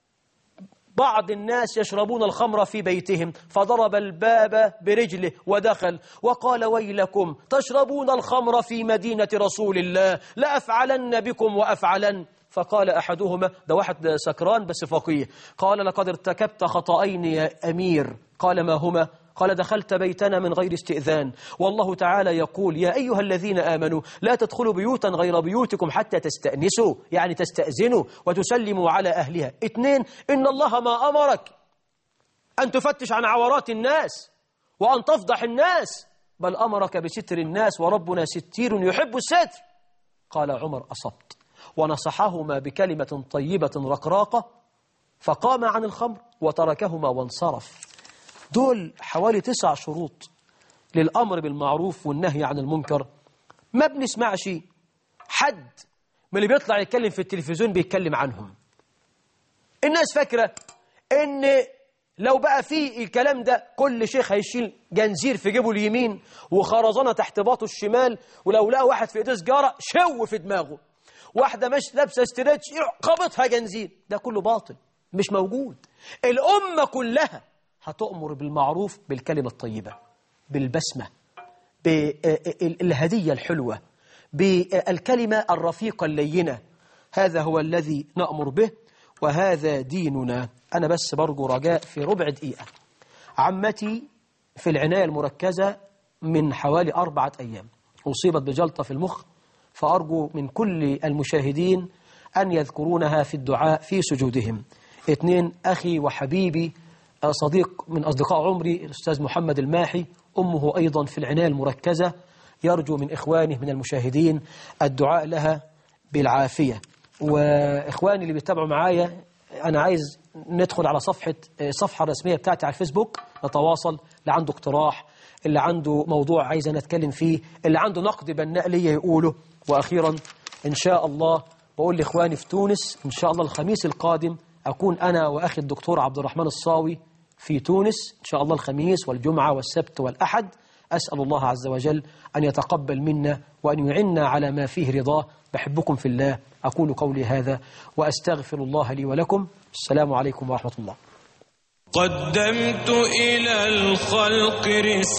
بعض الناس يشربون الخمر في بيتهم فضرب الباب برجله ودخل وقال ويلكم تشربون الخمر في مدينة رسول الله لأفعلن بكم وأفعلن فقال أحدهما ده واحد سكران بس فقيه قال لقد ارتكبت خطأين يا أمير قال ما هما قال دخلت بيتنا من غير استئذان والله تعالى يقول يا أيها الذين آمنوا لا تدخلوا بيوتا غير بيوتكم حتى تستأنسوا يعني تستأذنوا وتسلموا على أهلها اثنين إن الله ما أمرك أن تفتش عن عورات الناس وأن تفضح الناس بل أمرك بستر الناس وربنا ستير يحب الستر قال عمر أصبت ونصحهما بكلمة طيبة رقراقة فقام عن الخمر وتركهما وانصرف دول حوالي تسع شروط للأمر بالمعروف والنهي عن المنكر ما بنسمعش حد من اللي بيطلع يتكلم في التلفزيون بيتكلم عنهم الناس فاكرة ان لو بقى في الكلام ده كل شيخ هيشيل جنزير في جيبه اليمين وخرزانة تحت باطه الشمال ولو لقى واحد في ايديه سجارة شو في دماغه واحدة مش لابسة استريتش خبطها جنزير ده كله باطل مش موجود الأمة كلها هتؤمر بالمعروف بالكلمة الطيبة بالبسمة بالهدية الحلوة بالكلمة الرفيقة اللينة هذا هو الذي نأمر به وهذا ديننا أنا بس برجو رجاء في ربع دقيقة عمتي في العناية المركزة من حوالي أربعة أيام أصيبت بجلطة في المخ فأرجو من كل المشاهدين أن يذكرونها في الدعاء في سجودهم اثنين أخي وحبيبي صديق من أصدقاء عمري الأستاذ محمد الماحي أمه أيضا في العناية المركزة يرجو من إخوانه من المشاهدين الدعاء لها بالعافية وإخواني اللي بيتابعوا معايا أنا عايز ندخل على صفحة صفحة الرسمية بتاعتي على الفيسبوك نتواصل اللي عنده اقتراح اللي عنده موضوع عايز أنا أتكلم فيه اللي عنده نقد بناء ليا يقوله وأخيرا إن شاء الله بقول لإخواني في تونس إن شاء الله الخميس القادم أكون أنا وأخي الدكتور عبد الرحمن الصاوي في تونس إن شاء الله الخميس والجمعة والسبت والأحد أسأل الله عز وجل أن يتقبل منا وأن يعنا على ما فيه رضاه بحبكم في الله أقول قولي هذا وأستغفر الله لي ولكم السلام عليكم ورحمة الله قدمت إلى الخلق رسالة